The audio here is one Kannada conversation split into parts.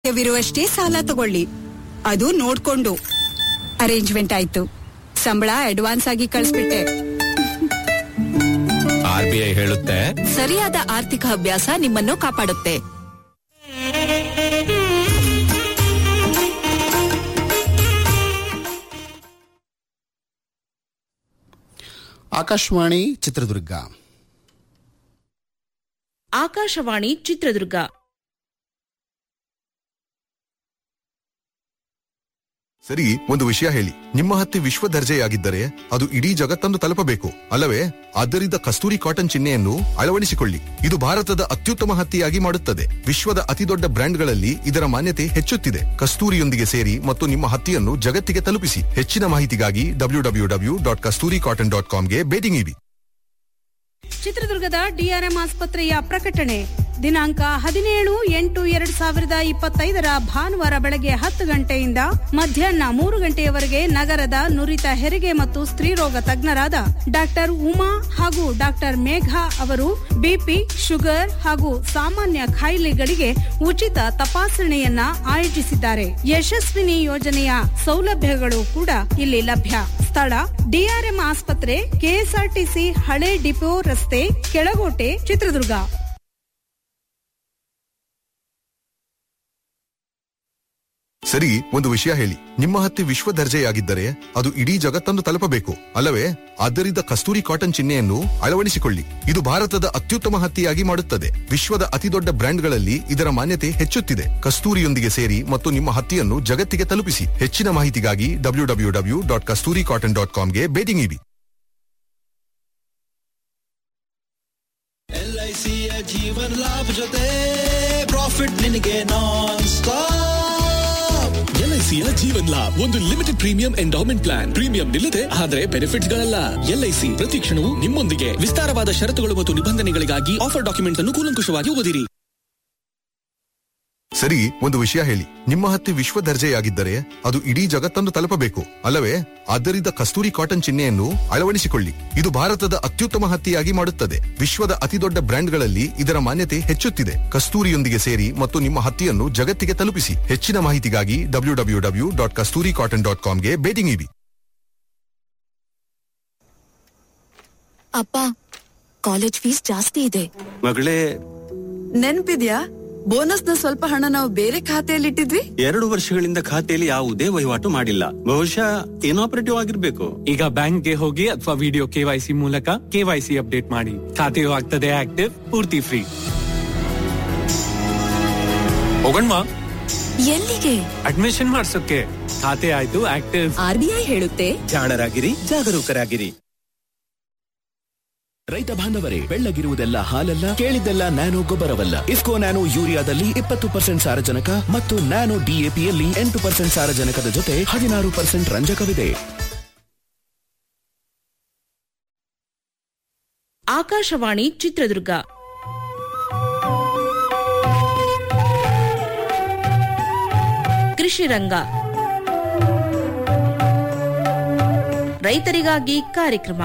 ಅಗತ್ಯವಿರುವಷ್ಟೇ ಸಾಲ ತಗೊಳ್ಳಿ ಅದು ನೋಡ್ಕೊಂಡು ಅರೇಂಜ್ಮೆಂಟ್ ಆಯ್ತು ಸಂಬಳ ಅಡ್ವಾನ್ಸ್ ಆಗಿ ಕಳಿಸ್ಬಿಟ್ಟೆ ಆರ್ ಬಿ ಐ ಹೇಳುತ್ತೆ ಸರಿಯಾದ ಆರ್ಥಿಕ ಅಭ್ಯಾಸ ನಿಮ್ಮನ್ನು ಕಾಪಾಡುತ್ತೆ ಆಕಾಶವಾಣಿ ಚಿತ್ರದುರ್ಗ ಆಕಾಶವಾಣಿ ಚಿತ್ರದುರ್ಗ ಸರಿ ಒಂದು ವಿಷಯ ಹೇಳಿ ನಿಮ್ಮ ಹತ್ತಿ ವಿಶ್ವ ದರ್ಜೆಯಾಗಿದ್ದರೆ ಅದು ಇಡೀ ಜಗತ್ತನ್ನು ತಲುಪಬೇಕು ಅಲ್ಲವೇ ಆದ್ದರಿಂದ ಕಸ್ತೂರಿ ಕಾಟನ್ ಚಿಹ್ನೆಯನ್ನು ಅಳವಡಿಸಿಕೊಳ್ಳಿ ಇದು ಭಾರತದ ಅತ್ಯುತ್ತಮ ಹತ್ತಿಯಾಗಿ ಮಾಡುತ್ತದೆ ವಿಶ್ವದ ಅತಿದೊಡ್ಡ ಬ್ರ್ಯಾಂಡ್ಗಳಲ್ಲಿ ಇದರ ಮಾನ್ಯತೆ ಹೆಚ್ಚುತ್ತಿದೆ ಕಸ್ತೂರಿಯೊಂದಿಗೆ ಸೇರಿ ಮತ್ತು ನಿಮ್ಮ ಹತ್ತಿಯನ್ನು ಜಗತ್ತಿಗೆ ತಲುಪಿಸಿ ಹೆಚ್ಚಿನ ಮಾಹಿತಿಗಾಗಿ W W W dot Kasturi cotton dot ಕಾಮ್ಗೆ ಭೇಟಿ ನೀಡಿ ಚಿತ್ರದುರ್ಗದ ಡಿಆರ್ಎಂ ಆಸ್ಪತ್ರೆಯ ಪ್ರಕಟಣೆ ದಿನಾಂಕ ಹದಿನೇಳು ಎಂಟು ಎರಡ್ ಸಾವಿರದ ಇಪ್ಪತ್ತೈದರ ಭಾನುವಾರ ಬೆಳಗ್ಗೆ ಹತ್ತು ಗಂಟೆಯಿಂದ ಮಧ್ಯಾಹ್ನ ಮೂರು ಗಂಟೆಯವರೆಗೆ ನಗರದ ನುರಿತ ಹೆರಿಗೆ ಮತ್ತು ಸ್ತ್ರೀರೋಗ ತಜ್ಞರಾದ ಡಾಕ್ಟರ್ ಉಮಾ ಹಾಗೂ ಡಾಕ್ಟರ್ ಮೇಘಾ ಅವರು ಬಿಪಿ ಶುಗರ್ ಹಾಗೂ ಸಾಮಾನ್ಯ ಕಾಯಿಲೆಗಳಿಗೆ ಉಚಿತ ತಪಾಸಣೆಯನ್ನ ಆಯೋಜಿಸಿದ್ದಾರೆ ಯಶಸ್ವಿನಿ ಯೋಜನೆಯ ಸೌಲಭ್ಯಗಳು ಕೂಡ ಇಲ್ಲಿ ಲಭ್ಯ ಸ್ಥಳ ಡಿಆರ್ಎಂ ಆಸ್ಪತ್ರೆ ಕೆಎಸ್ಆರ್ಟಿಸಿ ಹಳೆ ಡಿಪೋ ರಸ್ತೆ ಕೆಳಗೋಟೆ ಚಿತ್ರದುರ್ಗ ಸರಿ ಒಂದು ವಿಷಯ ಹೇಳಿ ನಿಮ್ಮ ಹತ್ತಿ ವಿಶ್ವ ದರ್ಜೆಯಾಗಿದ್ದರೆ ಅದು ಇಡೀ ಜಗತ್ತನ್ನು ತಲುಪಬೇಕು ಅಲ್ಲವೇ ಆದ್ದರಿಂದ ಕಸ್ತೂರಿ ಕಾಟನ್ ಚಿಹ್ನೆಯನ್ನು ಅಳವಡಿಸಿಕೊಳ್ಳಿ ಇದು ಭಾರತದ ಅತ್ಯುತ್ತಮ ಹತ್ತಿಯಾಗಿ ಮಾಡುತ್ತದೆ ವಿಶ್ವದ ಅತಿದೊಡ್ಡ ಬ್ರ್ಯಾಂಡ್ಗಳಲ್ಲಿ ಇದರ ಮಾನ್ಯತೆ ಹೆಚ್ಚುತ್ತಿದೆ ಕಸ್ತೂರಿಯೊಂದಿಗೆ ಸೇರಿ ಮತ್ತು ನಿಮ್ಮ ಹತ್ತಿಯನ್ನು ಜಗತ್ತಿಗೆ ತಲುಪಿಸಿ ಹೆಚ್ಚಿನ ಮಾಹಿತಿಗಾಗಿ W W W dot Kasturi cotton dot ಕಾಮ್ಗೆ ಭೇಟಿ ನೀಡಿ ಎಲ್ಐಸಿಯ ಜೀವನ್ ಲಾಭ ಜೊತೆ ಪ್ರಾಫಿಟ್ ನಿನಗೆ ನಾನ್ ಸ್ಟಾಪ್ ಎಲ್ಐಸಿಯ ಜೀವನ್ ಲಾಭ್ ಒಂದು limited premium endowment plan premium ನಿಲ್ಲದೆ ಆದರೆ ಬೆನಿಫಿಟ್ಸ್ ಗಳಲ್ಲ ಎಲ್ಐಸಿ ಪ್ರತಿ ಕ್ಷಣವೂ ನಿಮ್ಮೊಂದಿಗೆ ವಿಸ್ತಾರವಾದ ಷರತ್ತುಗಳು ಮತ್ತು ನಿಬಂಧನೆಗಳಿಗಾಗಿ ಆಫರ್ ಡಾಕ್ಯುಮೆಂಟ್ ಅನ್ನು ಕೂಲಂಕುಷವಾಗಿ ಓದಿರಿ ಸರಿ ಒಂದು ವಿಷಯ ಹೇಳಿ ನಿಮ್ಮ ಹತ್ತಿ ವಿಶ್ವ ದರ್ಜೆಯಾಗಿದ್ದರೆ ಅದು ಇಡೀ ಜಗತ್ತನ್ನು ತಲುಪಬೇಕು ಅಲ್ಲವೇ ಆದ್ದರಿಂದ ಕಸ್ತೂರಿ ಕಾಟನ್ ಚಿಹ್ನೆಯನ್ನು ಅಳವಡಿಸಿಕೊಳ್ಳಿ ಇದು ಭಾರತದ ಅತ್ಯುತ್ತಮ ಹತ್ತಿಯಾಗಿ ಮಾಡುತ್ತದೆ ವಿಶ್ವದ ಅತಿದೊಡ್ಡ ಬ್ರ್ಯಾಂಡ್ಗಳಲ್ಲಿ ಇದರ ಮಾನ್ಯತೆ ಹೆಚ್ಚುತ್ತಿದೆ ಕಸ್ತೂರಿಯೊಂದಿಗೆ ಸೇರಿ ಮತ್ತು ನಿಮ್ಮ ಹತ್ತಿಯನ್ನು ಜಗತ್ತಿಗೆ ತಲುಪಿಸಿ ಹೆಚ್ಚಿನ ಮಾಹಿತಿಗಾಗಿ W W W dot Kasturi cotton dot ಕಾಮ್ಗೆ ಭೇಟಿ ನೀಡಿ ಅಪ್ಪ ಕಾಲೇಜ್ ಫೀಸ್ ಜಾಸ್ತಿ ಇದೆ ಮಗಳೇ ನೆನ್ಪಿದ್ಯಾ ಬೋನಸ್ ನ ಸ್ವಲ್ಪ ಹಣ ನಾವು ಬೇರೆ ಖಾತೆಯಲ್ಲಿ ಇಟ್ಟಿದ್ವಿ ಎರಡು ವರ್ಷಗಳಿಂದ ಖಾತೆಯಲ್ಲಿ ಯಾವುದೇ ವಹಿವಾಟು ಮಾಡಿಲ್ಲ ಬಹುಶಃ ಇನಾಪರೇಟಿವ್ ಆಗಿರ್ಬೇಕು ಈಗ ಬ್ಯಾಂಕ್ಗೆ ಹೋಗಿ ಅಥವಾ ವಿಡಿಯೋ ಕೆವೈಸಿ ಮೂಲಕ ಕೆವೈಸಿ ಅಪ್ಡೇಟ್ ಮಾಡಿ ಖಾತೆಯು ಆಗ್ತದೆ ಆಕ್ಟಿವ್ ಪೂರ್ತಿ ಫ್ರೀ ಹೋಗಣ್ವಾ ಎಲ್ಲಿಗೆ ಅಡ್ಮಿಷನ್ ಮಾಡ್ಸೋಕೆ ಖಾತೆ ಆಯ್ತು ಆಕ್ಟಿವ್ ಆರ್ಬಿಐ ಹೇಳುತ್ತೆ ಜಾಣರಾಗಿರಿ ಜಾಗರೂಕರಾಗಿರಿ ರೈತ ಬಾಂಧವರೇ ಬೆಳ್ಳಗಿರುವುದೆಲ್ಲ ಹಾಲಲ್ಲ ಕೇಳಿದ್ದೆಲ್ಲ ನ್ಯಾನೋ ಗೊಬ್ಬರವಲ್ಲ ಇಫ್ಕೋ ನ್ಯಾನೋ ಯೂರಿಯಾದಲ್ಲಿ ಇಪ್ಪತ್ತು ಪರ್ಸೆಂಟ್ ಸಾರಜನಕ ಮತ್ತು ನ್ಯಾನೋ ಡಿಎಪಿಯಲ್ಲಿ ಎಂಟು ಪರ್ಸೆಂಟ್ ಸಾರಜನಕದ ಜೊತೆ ಹದಿನಾರು ಪರ್ಸೆಂಟ್ ರಂಜಕವಿದೆ ಆಕಾಶವಾಣಿ ಚಿತ್ರದುರ್ಗ ಕೃಷಿ ರಂಗ ರೈತರಿಗಾಗಿ ಕಾರ್ಯಕ್ರಮ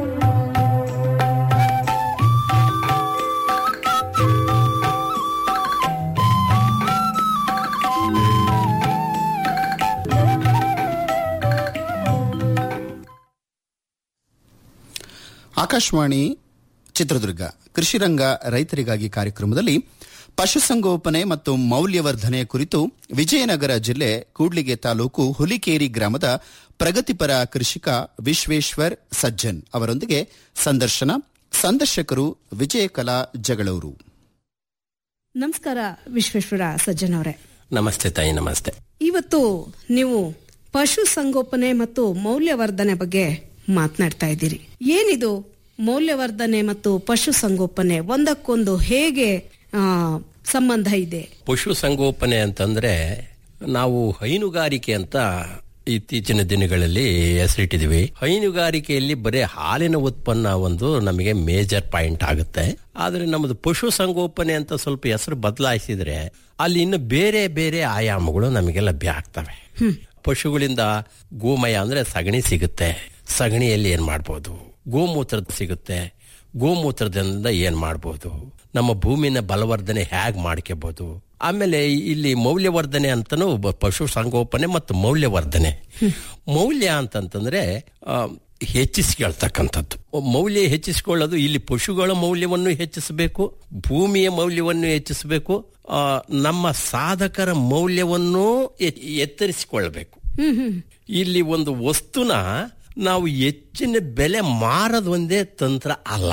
ಆಕಾಶವಾಣಿ ಚಿತ್ರದುರ್ಗ ಕೃಷಿರಂಗ ರೈತರಿಗಾಗಿ ಕಾರ್ಯಕ್ರಮದಲ್ಲಿ ಪಶುಸಂಗೋಪನೆ ಮತ್ತು ಮೌಲ್ಯವರ್ಧನೆ ಕುರಿತು ವಿಜಯನಗರ ಜಿಲ್ಲೆ ಕೂಡ್ಲಿಗೆ ತಾಲೂಕು ಹುಲಿಕೇರಿ ಗ್ರಾಮದ ಪ್ರಗತಿಪರ ಕೃಷಿಕ ವಿಶ್ವೇಶ್ವರ್ ಸಜ್ಜನ್ ಅವರೊಂದಿಗೆ ಸಂದರ್ಶನ ಸಂದರ್ಶಕರು ವಿಜಯಕಲಾ ಜಗಳೂರು ನಮಸ್ಕಾರ ವಿಶ್ವೇಶ್ವರ ಸಜ್ಜನ್ ಅವರೇ ನಮಸ್ತೆ ತಾಯಿ ನಮಸ್ತೆ ಇವತ್ತು ನೀವು ಪಶು ಸಂಗೋಪನೆ ಮತ್ತು ಮೌಲ್ಯವರ್ಧನೆ ಬಗ್ಗೆ ಮಾತನಾಡ್ತಾ ಇದ್ದೀರಿ ಏನಿದು ಮೌಲ್ಯವರ್ಧನೆ ಮತ್ತು ಪಶು ಸಂಗೋಪನೆ ಒಂದಕ್ಕೊಂದು ಹೇಗೆ ಆ, ಸಂಬಂಧ ಇದೆ ಪಶು ಸಂಗೋಪನೆ ಅಂತಂದ್ರೆ ನಾವು ಹೈನುಗಾರಿಕೆ ಅಂತ ಇತ್ತೀಚಿನ ದಿನಗಳಲ್ಲಿ ಹೆಸರಿಟ್ಟಿದೀವಿ ಹೈನುಗಾರಿಕೆಯಲ್ಲಿ ಬರೀ ಹಾಲಿನ ಉತ್ಪನ್ನ ಒಂದು ನಮಗೆ ಮೇಜರ್ ಪಾಯಿಂಟ್ ಆಗುತ್ತೆ ಆದ್ರೆ ನಮ್ಮದು ಪಶು ಸಂಗೋಪನೆ ಅಂತ ಸ್ವಲ್ಪ ಹೆಸರು ಬದಲಾಯಿಸಿದ್ರೆ ಅಲ್ಲಿ ಇನ್ನು ಬೇರೆ ಬೇರೆ ಆಯಾಮಗಳು ನಮಗೆ ಲಭ್ಯ ಆಗ್ತವೆ ಪಶುಗಳಿಂದ ಗೋಮಯ ಅಂದ್ರೆ ಸಗಣಿ ಸಿಗುತ್ತೆ ಸಗಣಿಯಲ್ಲಿ ಏನ್ ಮಾಡ್ಬೋದು ಗೋಮೂತ್ರ ಸಿಗುತ್ತೆ ಗೋಮೂತ್ರದಿಂದ ಏನ್ ಮಾಡ್ಬೋದು ನಮ್ಮ ಭೂಮಿನ ಬಲವರ್ಧನೆ ಹೇಗೆ ಮಾಡ್ಕೋಬಹುದು ಆಮೇಲೆ ಇಲ್ಲಿ ಮೌಲ್ಯವರ್ಧನೆ ಅಂತನೂ ಬ- ಪಶು ಸಂಗೋಪನೆ ಮತ್ತು ಮೌಲ್ಯವರ್ಧನೆ ಮೌಲ್ಯ ಅಂತಂತಂದ್ರೆ ಆ, ಹೆಚ್ಚಿಸ್ಕೊಳ್ತಕ್ಕಂಥದ್ದು ಮೌಲ್ಯ ಹೆಚ್ಚಿಸಿಕೊಳ್ಳೋದು ಇಲ್ಲಿ ಪಶುಗಳ ಮೌಲ್ಯವನ್ನು ಹೆಚ್ಚಿಸಬೇಕು ಭೂಮಿಯ ಮೌಲ್ಯವನ್ನು ಹೆಚ್ಚಿಸಬೇಕು ಆ, ನಮ್ಮ ಸಾಧಕರ ಮೌಲ್ಯವನ್ನು ಎ- ಎತ್ತರಿಸಿಕೊಳ್ಳಬೇಕು ಇಲ್ಲಿ ಒಂದು ವಸ್ತುನ ನಾವು ಹೆಚ್ಚಿನ ಬೆಲೆ ಮಾರದು ಒಂದೇ ತಂತ್ರ ಅಲ್ಲ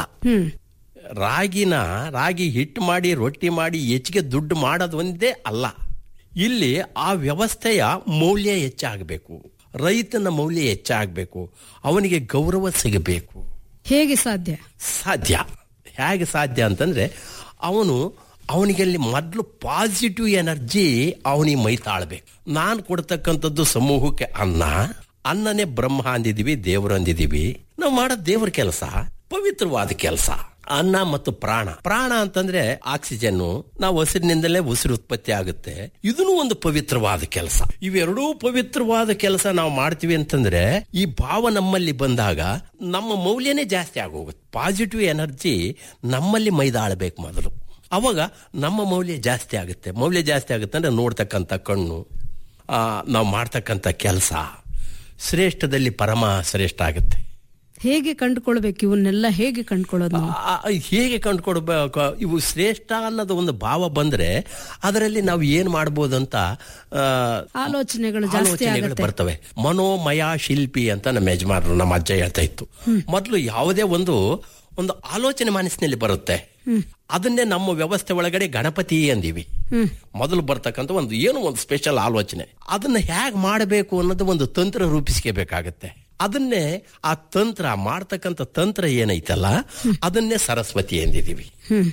ರಾಗಿನ ರಾಗಿ ಹಿಟ್ಟು ಮಾಡಿ ರೊಟ್ಟಿ ಮಾಡಿ ಹೆಚ್ಚಿಗೆ ದುಡ್ಡು ಮಾಡೋದು ಒಂದೇ ಅಲ್ಲ ಇಲ್ಲಿ ಆ ವ್ಯವಸ್ಥೆಯ ಮೌಲ್ಯ ಹೆಚ್ಚಾಗಬೇಕು ರೈತನ ಮೌಲ್ಯ ಹೆಚ್ಚಾಗಬೇಕು ಅವನಿಗೆ ಗೌರವ ಸಿಗಬೇಕು ಹೇಗೆ ಸಾಧ್ಯ ಸಾಧ್ಯ ಹೇಗೆ ಸಾಧ್ಯ ಅಂತಂದ್ರೆ ಅವನು ಅವನಿಗೆ ಅಲ್ಲಿ ಮೊದಲು ಪಾಸಿಟಿವ್ ಎನರ್ಜಿ ಅವನಿಗೆ ಮೈ ತಾಳ್ಬೇಕು ನಾನು ಕೊಡ್ತಕ್ಕಂಥದ್ದು ಸಮೂಹಕ್ಕೆ ಅನ್ನ ಅನ್ನನೇ ಬ್ರಹ್ಮ ಅಂದಿದೀವಿ ದೇವರು ಅಂದಿದೀವಿ ನಾವು ಮಾಡೋದು ದೇವ್ರ ಕೆಲಸ ಪವಿತ್ರವಾದ ಕೆಲಸ ಅನ್ನ ಮತ್ತು ಪ್ರಾಣ ಪ್ರಾಣ ಅಂತಂದ್ರೆ ಆಕ್ಸಿಜನ್ ನಾವು ಹಸಿರಿನಿಂದಲೇ ಉಸಿರು ಉತ್ಪತ್ತಿ ಆಗುತ್ತೆ ಇದನ್ನು ಒಂದು ಪವಿತ್ರವಾದ ಕೆಲಸ ಇವೆರಡೂ ಪವಿತ್ರವಾದ ಕೆಲಸ ನಾವು ಮಾಡ್ತೀವಿ ಅಂತಂದ್ರೆ ಈ ಭಾವ ನಮ್ಮಲ್ಲಿ ಬಂದಾಗ ನಮ್ಮ ಮೌಲ್ಯನೇ ಜಾಸ್ತಿ ಆಗೋಗುತ್ತೆ ಪಾಸಿಟಿವ್ ಎನರ್ಜಿ ನಮ್ಮಲ್ಲಿ ಮೈದಾಳಬೇಕು ಮೊದಲು ಅವಾಗ ನಮ್ಮ ಮೌಲ್ಯ ಜಾಸ್ತಿ ಆಗುತ್ತೆ ಮೌಲ್ಯ ಜಾಸ್ತಿ ಆಗುತ್ತೆ ಅಂದ್ರೆ ನೋಡ್ತಕ್ಕಂಥ ಕಣ್ಣು ಆ, ನಾವು ಮಾಡ್ತಕ್ಕಂಥ ಕೆಲಸ ಶ್ರೇಷ್ಠದಲ್ಲಿ ಪರಮ ಶ್ರೇಷ್ಠ ಆಗುತ್ತೆ ಹೇಗೆ ಕಂಡುಕೊಳ್ಬೇಕು ಇವನ್ನೆಲ್ಲ ಹೇಗೆ ಕಂಡುಕೊಳ್ಳೋದು ನಾವು? ಆ, ಆ, ಹೇಗೆ ಕಂಡುಕೊಡ್ಬೇಕು ಇವು ಶ್ರೇಷ್ಠ ಅನ್ನೋದು ಒಂದು ಭಾವ ಬಂದ್ರೆ ಅದರಲ್ಲಿ ನಾವು ಏನ್ ಮಾಡ್ಬೋದು ಅಂತ ಆ, ಆಲೋಚನೆಗಳು ಜಾಸ್ತಿ ಆಲೋಚನೆಗಳು ಆಗುತ್ತೆ ಬರ್ತವೆ ಮನೋಮಯ ಶಿಲ್ಪಿ ಅಂತ ನಮ್ಮ ಯಜಮಾನರು ನಮ್ಮ ಅಜ್ಜ ಹೇಳ್ತಾ ಇತ್ತು ಮೊದಲು ಯಾವುದೇ ಒಂದು ಒಂದು ಆಲೋಚನೆ ಮನಸ್ಸಿನಲ್ಲಿ ಬರುತ್ತೆ ಅದನ್ನೇ ನಮ್ಮ ವ್ಯವಸ್ಥೆ ಒಳಗಡೆ ಗಣಪತಿ ಅಂದೀವಿ ಮೊದಲು ಬರ್ತಕ್ಕಂಥ ಒಂದು ಏನು ಒಂದು ಸ್ಪೆಷಲ್ ಆಲೋಚನೆ ಅದನ್ನ ಹೇಗೆ ಮಾಡಬೇಕು ಅನ್ನೋದು ಒಂದು ತಂತ್ರ ರೂಪಿಸ್ಕೋಬೇಕಾಗತ್ತೆ ಅದನ್ನೇ ಆ ತಂತ್ರ ಮಾಡ್ತಕ್ಕಂಥ ತಂತ್ರ ಏನೈತಲ್ಲ ಅದನ್ನೇ ಸರಸ್ವತಿ ಎಂದಿದೀವಿ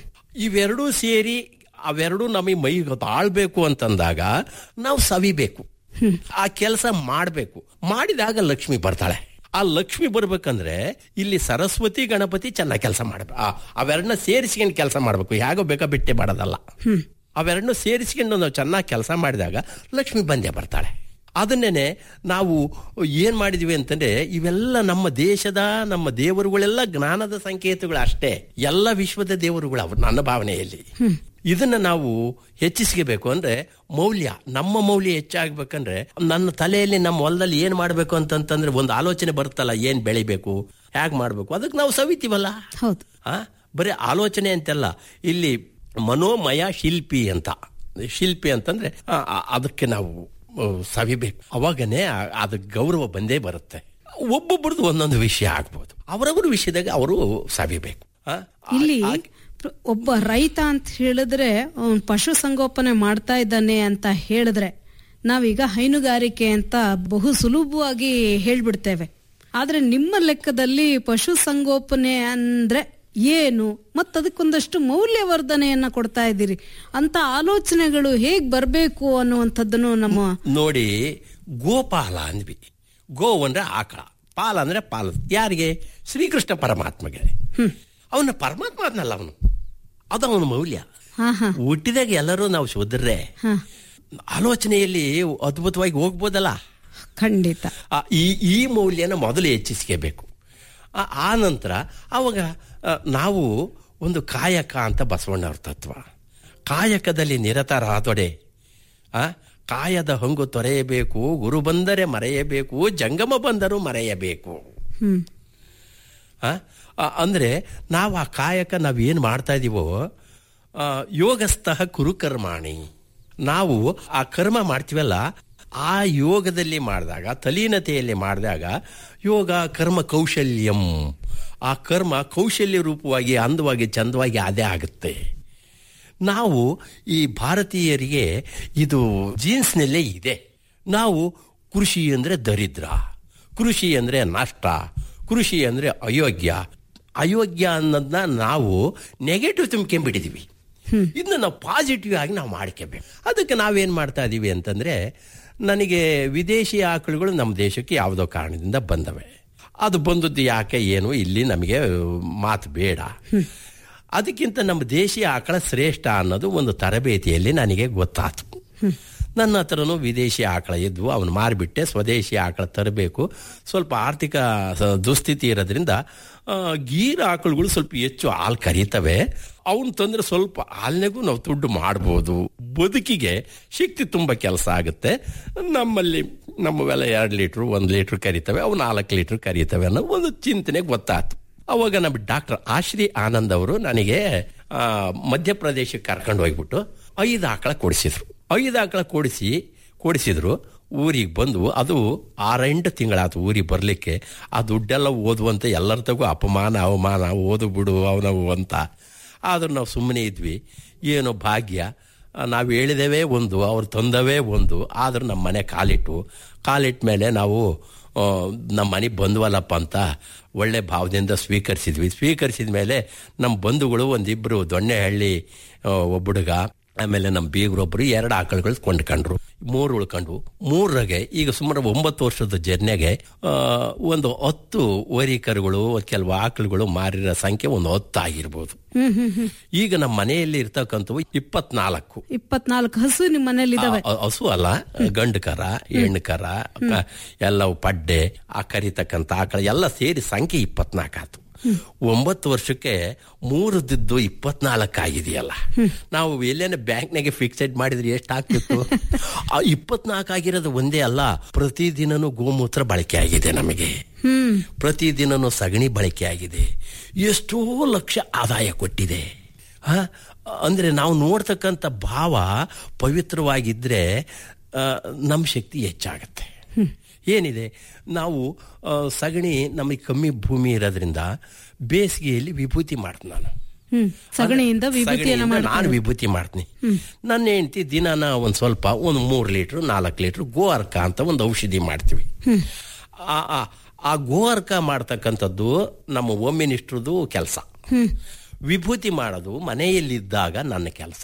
ಇವೆರಡೂ ಸೇರಿ ಅವೆರಡೂ ನಮಗೆ ಮೈ ಆಳ್ಬೇಕು ಅಂತಂದಾಗ ನಾವು ಸವಿಬೇಕು ಆ ಕೆಲಸ ಮಾಡಬೇಕು ಮಾಡಿದಾಗ ಲಕ್ಷ್ಮಿ ಬರ್ತಾಳೆ ಆ ಲಕ್ಷ್ಮಿ ಬರ್ಬೇಕಂದ್ರೆ ಇಲ್ಲಿ ಸರಸ್ವತಿ ಗಣಪತಿ ಚೆನ್ನಾಗಿ ಕೆಲಸ ಮಾಡ್ಬೇಕು ಆ, ಅವೆರಡನ್ನ ಸೇರಿಸ್ಕೊಂಡು ಕೆಲಸ ಮಾಡ್ಬೇಕು ಹೇಗೋ ಬೇಕಾ ಬಿಟ್ಟೆ ಮಾಡೋದಲ್ಲ ಅವೆರಡನ್ನ ಸೇರಿಸ್ಕೊಂಡು ನಾವು ಚೆನ್ನಾಗಿ ಕೆಲಸ ಮಾಡಿದಾಗ ಲಕ್ಷ್ಮಿ ಬಂದೇ ಬರ್ತಾಳೆ ಅದನ್ನೇನೆ ನಾವು ಏನ್ ಮಾಡಿದ್ವಿ ಅಂತಂದ್ರೆ ಇವೆಲ್ಲ ನಮ್ಮ ದೇಶದ ನಮ್ಮ ದೇವರುಗಳೆಲ್ಲ ಜ್ಞಾನದ ಸಂಕೇತಗಳು ಅಷ್ಟೇ ಎಲ್ಲ ವಿಶ್ವದ ದೇವರುಗಳು ಅವು ನನ್ನ ಭಾವನೆಯಲ್ಲಿ ಇದನ್ನ ನಾವು ಹೆಚ್ಚಿಸ್ಕೋಬೇಕು ಅಂದ್ರೆ ಮೌಲ್ಯ ನಮ್ಮ ಮೌಲ್ಯ ಹೆಚ್ಚಾಗ್ಬೇಕಂದ್ರೆ ನನ್ನ ತಲೆಯಲ್ಲಿ ನಮ್ಮ ಹೊಲದಲ್ಲಿ ಏನ್ ಮಾಡ್ಬೇಕು ಅಂತಂತಂದ್ರೆ ಒಂದು ಆಲೋಚನೆ ಬರುತ್ತಲ್ಲ ಏನ್ ಬೆಳಿಬೇಕು ಹೇಗ್ ಮಾಡ್ಬೇಕು ಅದಕ್ಕೆ ನಾವು ಸವಿತೀವಲ್ಲ ಹೌದು ಆ ಬರೀ ಆಲೋಚನೆ ಅಂತೆಲ್ಲ ಇಲ್ಲಿ ಮನೋಮಯ ಶಿಲ್ಪಿ ಅಂತ ಶಿಲ್ಪಿ ಅಂತಂದ್ರೆ ಆ, ಆ, ಅದಕ್ಕೆ ನಾವು ಆ, ಸವಿಬೇಕು ಅವಾಗನೇ ಆ- ಅದ ಗೌರವ ಬಂದೇ ಬರುತ್ತೆ ಒಬ್ಬೊಬ್ಬರದ್ದು ಒಂದೊಂದು ವಿಷಯ ಆಗ್ಬೋದು ಅವರವರ ವಿಷಯದಾಗ ಅವರು ಸವಿಬೇಕು ಆ, ಆ- ಇಲ್ಲಿ ಆ- ಪ್ರ- ಒಬ್ಬ ರೈತ ಅಂತ ಹೇಳಿದ್ರೆ ಅವ್ನ್ ಪಶು ಸಂಗೋಪನೆ ಮಾಡ್ತಾ ಇದ್ದಾನೆ ಅಂತ ಹೇಳಿದ್ರೆ ನಾವೀಗ ಹೈನುಗಾರಿಕೆ ಅಂತ ಬಹು ಸುಲಭವಾಗಿ ಹೇಳ್ಬಿಡ್ತೇವೆ ಆದ್ರೆ ನಿಮ್ಮ ಲೆಕ್ಕದಲ್ಲಿ ಪಶು ಸಂಗೋಪನೆ ಅಂದ್ರೆ ಏನು ಮತ್ತದಕ್ಕೊಂದಷ್ಟು ಮೌಲ್ಯವರ್ಧನೆಯನ್ನ ಕೊಡ್ತಾ ಇದ್ದೀರಿ ಅಂತ ಆಲೋಚನೆಗಳು ಹೇಗ್ ಬರ್ಬೇಕು ಅನ್ನುವಂಥದ್ದನ್ನು ನಮ್ಮ ನೋಡಿ ಗೋಪಾಲ ಅಂದ್ವಿ ಗೋ ಅಂದ್ರೆ ಆಕಳ ಪಾಲ ಅಂದ್ರೆ ಪಾಲ ಯಾರಿಗೆ ಶ್ರೀಕೃಷ್ಣ ಪರಮಾತ್ಮಗೆ ಅವನ ಪರಮಾತ್ಮ ಆದ್ನಲ್ಲ ಅವನು ಅದು ಅವನ ಮೌಲ್ಯ ಹಾ ಹಾ ಹುಟ್ಟಿದಾಗ ಎಲ್ಲರೂ ನಾವು ಶೋದ್ರೆ ಹಾ ಆಲೋಚನೆಯಲ್ಲಿ ಅದ್ಭುತವಾಗಿ ಹೋಗ್ಬೋದಲ್ಲ ಖಂಡಿತ ಆ, ಈ ಈ ಮೌಲ್ಯನ ಮೊದಲು ಹೆಚ್ಚಿಸ್ಕೋಬೇಕು ಆ ಆ ನಂತರ ಅವಾಗ ಆ, ನಾವು ಒಂದು ಕಾಯಕ ಅಂತ ಬಸವಣ್ಣವ್ರ ತತ್ವ ಕಾಯಕದಲ್ಲಿ ನಿರತರಾದೊಡೆ ಆ ಕಾಯದ ಹಂಗು ತೊರೆಯಬೇಕು ಗುರು ಬಂದರೆ ಮರೆಯಬೇಕು ಜಂಗಮ ಬಂದರೂ ಮರೆಯಬೇಕು ಹ್ಮ್ ಆ? ಆ, ಅಂದ್ರೆ ನಾವು ಆ ಕಾಯಕ ನಾವೇನು ಮಾಡ್ತಾ ಇದೀವೋ ಆ, ಯೋಗಸ್ಥಃ ಕುರುಕರ್ಮಾಣಿ ನಾವು ಆ ಕರ್ಮ ಮಾಡ್ತೀವಲ್ಲ ಆ ಯೋಗದಲ್ಲಿ ಮಾಡಿದಾಗ ತಲೀನತೆಯಲ್ಲಿ ಮಾಡಿದಾಗ ಯೋಗ ಕರ್ಮ ಕೌಶಲ್ಯಂ ಆ ಕರ್ಮ ಕೌಶಲ್ಯ ರೂಪವಾಗಿ ಅಂದವಾಗಿ ಚಂದವಾಗಿ ಅದೇ ಆಗುತ್ತೆ ನಾವು ಈ ಭಾರತೀಯರಿಗೆ ಇದು ಜೀನ್ಸ್ನಲ್ಲೇ ಇದೆ ನಾವು ಕೃಷಿ ಅಂದ್ರೆ ದರಿದ್ರ ಕೃಷಿ ಅಂದ್ರೆ ನಷ್ಟ ಕೃಷಿ ಅಂದ್ರೆ ಅಯೋಗ್ಯ ಅಯೋಗ್ಯ ಅನ್ನೋದನ್ನ ನಾವು ನೆಗೆಟಿವ್ ತುಂಬ್ಕೊಂಡ್ಬಿಟ್ಟಿದೀವಿ ಇದನ್ನ ನಾವು ಪಾಸಿಟಿವ್ ಆಗಿ ನಾವು ಮಾಡ್ಕೋಬೇಕು ಅದಕ್ಕೆ ನಾವೇನ್ ಮಾಡ್ತಾ ಇದೀವಿ ಅಂತಂದ್ರೆ ನನಗೆ ವಿದೇಶಿ ಆಕಳುಗಳು ನಮ್ಮ ದೇಶಕ್ಕೆ ಯಾವುದೋ ಕಾರಣದಿಂದ ಬಂದವೆ ಅದು ಬಂದದ್ದು ಯಾಕೆ ಏನು ಇಲ್ಲಿ ನಮಗೆ ಮಾತು ಬೇಡ ಅದಕ್ಕಿಂತ ನಮ್ಮ ದೇಶೀಯ ಆಕಳ ಶ್ರೇಷ್ಠ ಅನ್ನೋದು ಒಂದು ತರಬೇತಿಯಲ್ಲಿ ನನಗೆ ಗೊತ್ತಾತು ನನ್ನ ಹತ್ರನೂ ವಿದೇಶಿ ಆಕಳ ಇದ್ವು ಅವನು ಮಾರಿಬಿಟ್ಟೆ ಸ್ವದೇಶಿ ಆಕಳ ತರಬೇಕು ಸ್ವಲ್ಪ ಆರ್ಥಿಕ ಸ- ದುಸ್ಥಿತಿ ಇರೋದ್ರಿಂದ ಆ, ಗೀರ್ ಆಕಳುಗಳು ಸ್ವಲ್ಪ ಹೆಚ್ಚು ಹಾಲು ಕರೀತವೆ ಅವನು ತಂದ್ರೆ ಸ್ವಲ್ಪ ಹಾಲಿನಾಗೂ ನಾವು ದುಡ್ಡು ಮಾಡ್ಬೋದು ಬದುಕಿಗೆ ಶಕ್ತಿ ತುಂಬ ಕೆಲಸ ಆಗುತ್ತೆ ನಮ್ಮಲ್ಲಿ ನಮ್ಮವೆಲ್ಲ ಎರಡು ಲೀಟ್ರು ಒಂದು ಲೀಟ್ರ್ ಕರಿತವೆ ಅವು ನಾಲ್ಕು ಲೀಟ್ರ್ ಕರೀತವೆ ಅನ್ನೋ ಒಂದು ಚಿಂತನೆ ಗೊತ್ತಾಯ್ತು ಅವಾಗ ನಮ್ಮ ಡಾಕ್ಟರ್ ಆಶ್ರಿ ಆನಂದ್ ಅವರು ನನಗೆ ಆ, ಮಧ್ಯಪ್ರದೇಶಕ್ಕೆ ಕರ್ಕೊಂಡು ಹೋಗ್ಬಿಟ್ಟು ಐದು ಆಕಳ ಕೊಡಿಸಿದ್ರು ಐದು ಆಕಳ ಕೊಡಿಸಿ ಕೊಡಿಸಿದ್ರು ಊರಿಗೆ ಬಂದು ಅದು ಆರೆಂಟು ತಿಂಗಳಾಯ್ತು ಊರಿಗೆ ಬರಲಿಕ್ಕೆ ಆ ದುಡ್ಡೆಲ್ಲ ಓದುವಂತ ಎಲ್ಲರ ತಗೋ ಅಪಮಾನ ಅವಮಾನ ಓದು ಬಿಡು ಅವನವು ಅಂತ ಆದ್ರೂ ನಾವು ಸುಮ್ಮನೆ ಇದ್ವಿ ಏನೋ ಭಾಗ್ಯ ನಾವು ಹೇಳಿದೇವೇ ಒಂದು ಅವ್ರು ತಂದವೇ ಒಂದು ಆದ್ರೂ ನಮ್ಮ ಮನೆ ಕಾಲಿಟ್ಟು ಕಾಲಿಟ್ಟ ಮೇಲೆ ನಾವು ಆ, ನಮ್ಮ ಮನೆಗೆ ಬಂದ್ವಲ್ಲಪ್ಪ ಅಂತ ಒಳ್ಳೆ ಭಾವದಿಂದ ಸ್ವೀಕರಿಸಿದ್ವಿ ಸ್ವೀಕರಿಸಿದ ಮೇಲೆ ನಮ್ಮ ಬಂಧುಗಳು ಒಂದಿಬ್ಬರು ದೊಣ್ಣೆಹಳ್ಳಿ ಆ, ಒಬ್ಬ ಹುಡುಗ ಆಮೇಲೆ ನಮ್ಮ ಬೀಗರೊಬ್ಬರು ಎರಡು ಆಕಳುಗಳು ಕೊಂಡ್ಕೊಂಡ್ರು ಮೂರು ಉಳ್ಕೊಂಡ್ವು ಮೂರಗೆ ಈಗ ಸುಮಾರು ಒಂಬತ್ತು ವರ್ಷದ ಜರ್ನಿಗೆ ಆ, ಒಂದು ಹತ್ತು ಓರಿ ಕರುಗಳು ಕೆಲವು ಆಕಳುಗಳು ಮಾರಿರೋ ಸಂಖ್ಯೆ ಒಂದು ಹತ್ತು ಆಗಿರ್ಬೋದು ಹ್ಮ್ ಹ್ಮ್ ಹ್ಮ್ ಈಗ ನಮ್ಮ ಮನೆಯಲ್ಲಿ ಇರ್ತಕ್ಕಂಥವು ಇಪ್ಪತ್ನಾಲ್ಕು ಇಪ್ಪತ್ನಾಲ್ಕು ಹಸು ನಿಮ್ಮ ಮನೇಲಿ ಇದಾವೆ ಆ, ಹಸು ಅಲ್ಲ ಗಂಡು ಕರ ಹೆಣ್ಣು ಕರ ಕ- ಎಲ್ಲವು ಪಡ್ಡೆ ಆ ಕರಿತಕ್ಕಂಥ ಆಕಳ ಎಲ್ಲ ಸೇರಿ ಸಂಖ್ಯೆ ಇಪ್ಪತ್ನಾಲ್ಕು ಆತು ಒಂಬತ್ತು ವರ್ಷಕ್ಕೆ ಮೂರು ದಿದ್ದು ಇಪ್ಪತ್ನಾಲ್ಕು ಆಗಿದೆಯಲ್ಲ ನಾವು ಎಲ್ಲೇನ ಬ್ಯಾಂಕ್ನಾಗೆ ಫಿಕ್ಸೆಡ್ ಮಾಡಿದ್ರೆ ಎಷ್ಟು ಆಗ್ತಿತ್ತು ಆ ಇಪ್ಪತ್ನಾಲ್ಕು ಆಗಿರೋದು ಒಂದೇ ಅಲ್ಲ ಪ್ರತಿದಿನನೂ ಗೋಮೂತ್ರ ಬಳಕೆ ಆಗಿದೆ ನಮಗೆ ಹ್ಮ್ ಪ್ರತಿದಿನನೂ ಸಗಣಿ ಬಳಕೆ ಆಗಿದೆ ಎಷ್ಟೋ ಲಕ್ಷ ಆದಾಯ ಕೊಟ್ಟಿದೆ ಆ, ಅಂದ್ರೆ ನಾವು ನೋಡ್ತಕ್ಕಂಥ ಭಾವ ಪವಿತ್ರವಾಗಿದ್ರೆ ಆ, ನಮ್ಮ ಶಕ್ತಿ ಹೆಚ್ಚಾಗತ್ತೆ ಏನಿದೆ ನಾವು ಆ, ಸಗಣಿ ನಮಗೆ ಕಮ್ಮಿ ಭೂಮಿ ಇರೋದ್ರಿಂದ ಬೇಸಿಗೆಯಲ್ಲಿ ವಿಭೂತಿ ಮಾಡ್ತೀನಿ ನಾನು ಹ್ಮ್ ಸಗಣಿಯಿಂದ ವಿಭೂತಿಯನ್ನ ಸಗಣಿಯಿಂದ ನಾನು ಮಾಡ್ತಾರೆ ವಿಭೂತಿ ಮಾಡ್ತೀನಿ ನನ್ನ ಹೆಂಡತಿ ದಿನಾನ ಒಂದು ಸ್ವಲ್ಪ ಒಂದು ಮೂರು ಲೀಟ್ರ್ ನಾಲ್ಕು ಲೀಟ್ರ್ ಗೋ ಅರ್ಕ ಅಂತ ಒಂದು ಔಷಧಿ ಮಾಡ್ತೀವಿ ಆ- ಆ- ಆ ಗೋ ಅರ್ಕ ಮಾಡ್ತಕ್ಕಂಥದ್ದು ನಮ್ಮ ಹೋಮ್ ಮಿನಿಸ್ಟ್ರದು ಕೆಲಸ ವಿಭೂತಿ ಮಾಡೋದು ಮನೆಯಲ್ಲಿದ್ದಾಗ ನನ್ನ ಕೆಲಸ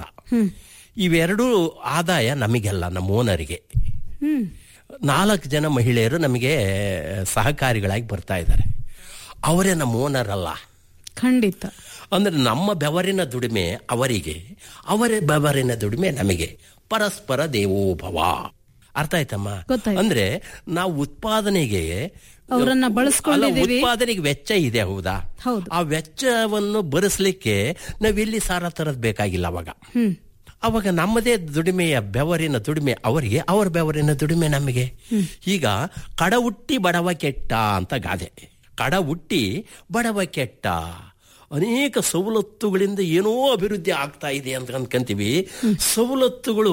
ಇವೆರಡೂ ಆದಾಯ ನಮಗೆಲ್ಲ ನಮ್ಮ ಓನರಿಗೆ ಹ್ಮ್ ನಾಲ್ಕು ಜನ ಮಹಿಳೆಯರು ನಮಗೆ ಸಹಕಾರಿಗಳಾಗಿ ಬರ್ತಾ ಇದ್ದಾರೆ ಅವರೇ ನಮ್ಮ ಓನರ್ ಅಲ್ಲ ಖಂಡಿತ ಅಂದ್ರೆ ನಮ್ಮ ಬೆವರಿನ ದುಡಿಮೆ ಅವರಿಗೆ ಅವರೇ ಬೆವರಿನ ದುಡಿಮೆ ನಮಗೆ ಪರಸ್ಪರ ದೇವೋಭವ ಅರ್ಥ ಆಯ್ತಮ್ಮ ಗೊತ್ತಾಯ್ತು. ಅಂದ್ರೆ ನಾವು ಉತ್ಪಾದನೆಗೆ ಅವ್ರನ್ನ ಅಲ್ಲ, ಬಳಸ್ಕೊಂಡಿದೀವಿ ಉತ್ಪಾದನೆಗೆ ವೆಚ್ಚ ಇದೆ ಹೌದಾ ಹೌದು. ಆ ವೆಚ್ಚವನ್ನು ಭರಿಸ್ಲಿಕ್ಕೆ ನಾವೆಲ್ಲಿ ಸಾಲ ತರದ್ ಬೇಕಾಗಿಲ್ಲ ಅವಾಗ ಹ್ಮ್ ಅವಾಗ ನಮ್ಮದೇ ದುಡಿಮೆಯ ಬೆವರಿನ ದುಡಿಮೆ ಅವರಿಗೆ ಅವರ ಬೆವರಿನ ದುಡಿಮೆ ನಮಗೆ ಈಗ ಕಡ ಹುಟ್ಟಿ ಬಡವ ಕೆಟ್ಟ ಅಂತ ಗಾದೆ ಕಡ ಹುಟ್ಟಿ ಬಡವ ಕೆಟ್ಟ ಅನೇಕ ಸವಲತ್ತುಗಳಿಂದ ಏನೋ ಅಭಿವೃದ್ಧಿ ಆಗ್ತಾ ಇದೆ ಅಂತ ಅನ್ಕೊಂತೀವಿ ಸವಲತ್ತುಗಳು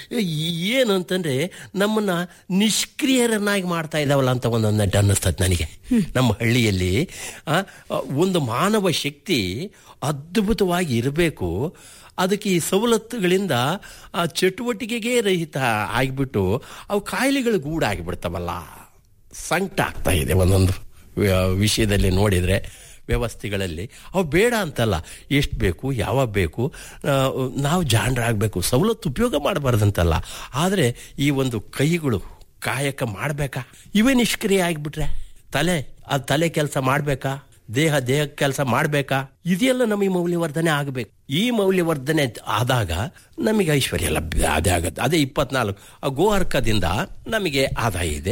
ಏನಂತಂದ್ರೆ ನಮ್ಮನ್ನ ನಿಷ್ಕ್ರಿಯರನ್ನಾಗಿ ಮಾಡ್ತಾ ಇದಾವಲ್ಲ ಅಂತ ಒಂದೊಂದು ಅನ್ನಿಸ್ತದೆ ನನಗೆ ನಮ್ಮ ಹಳ್ಳಿಯಲ್ಲಿ ಆ, ಒಂದು ಮಾನವ ಶಕ್ತಿ ಅದ್ಭುತವಾಗಿ ಇರಬೇಕು ಅದಕ್ಕೆ ಈ ಸವಲತ್ತುಗಳಿಂದ ಆ ಚಟುವಟಿಕೆಗೆ ರಹಿತ ಆಗಿಬಿಟ್ಟು ಅವು ಕಾಯಿಲೆಗಳು ಗೂಡಾಗಿಬಿಡ್ತಾವಲ್ಲ ಸಂಕಟ ಆಗ್ತಾ ಇದೆ ಒಂದೊಂದು ವ- ವಿಷಯದಲ್ಲಿ ನೋಡಿದರೆ ವ್ಯವಸ್ಥೆಗಳಲ್ಲಿ ಅವು ಬೇಡ ಅಂತಲ್ಲ ಎಷ್ಟು ಬೇಕು ಯಾವಾಗ ಬೇಕು ಆ, ನಾವು ಜಾಣರಾಗಬೇಕು ಸವಲತ್ತು ಉಪಯೋಗ ಮಾಡಬಾರ್ದಂತಲ್ಲ ಆದರೆ ಈ ಒಂದು ಕೈಗಳು ಕಾಯಕ ಮಾಡಬೇಕಾ ಇವೇ ನಿಷ್ಕ್ರಿಯ ಆಗಿಬಿಟ್ರೆ ತಲೆ ಅದು ತಲೆ ಕೆಲಸ ಮಾಡಬೇಕಾ ದೇಹ ದೇಹ ಕೆಲಸ ಮಾಡಬೇಕಾ ಇದೆಲ್ಲ ನಮಗೆ ಮೌಲ್ಯವರ್ಧನೆ ಆಗಬೇಕು ಈ ಮೌಲ್ಯವರ್ಧನೆ ಆದಾಗ ನಮಗೆ ಐಶ್ವರ್ಯ ಲಭ್ಯ ಅದೇ ಆಗತ್ತೆ ಅದೇ ಇಪ್ಪತ್ನಾಲ್ಕು ಆ ಗೋಹರ್ಕದಿಂದ ನಮಗೆ ಆದಾಯ ಇದೆ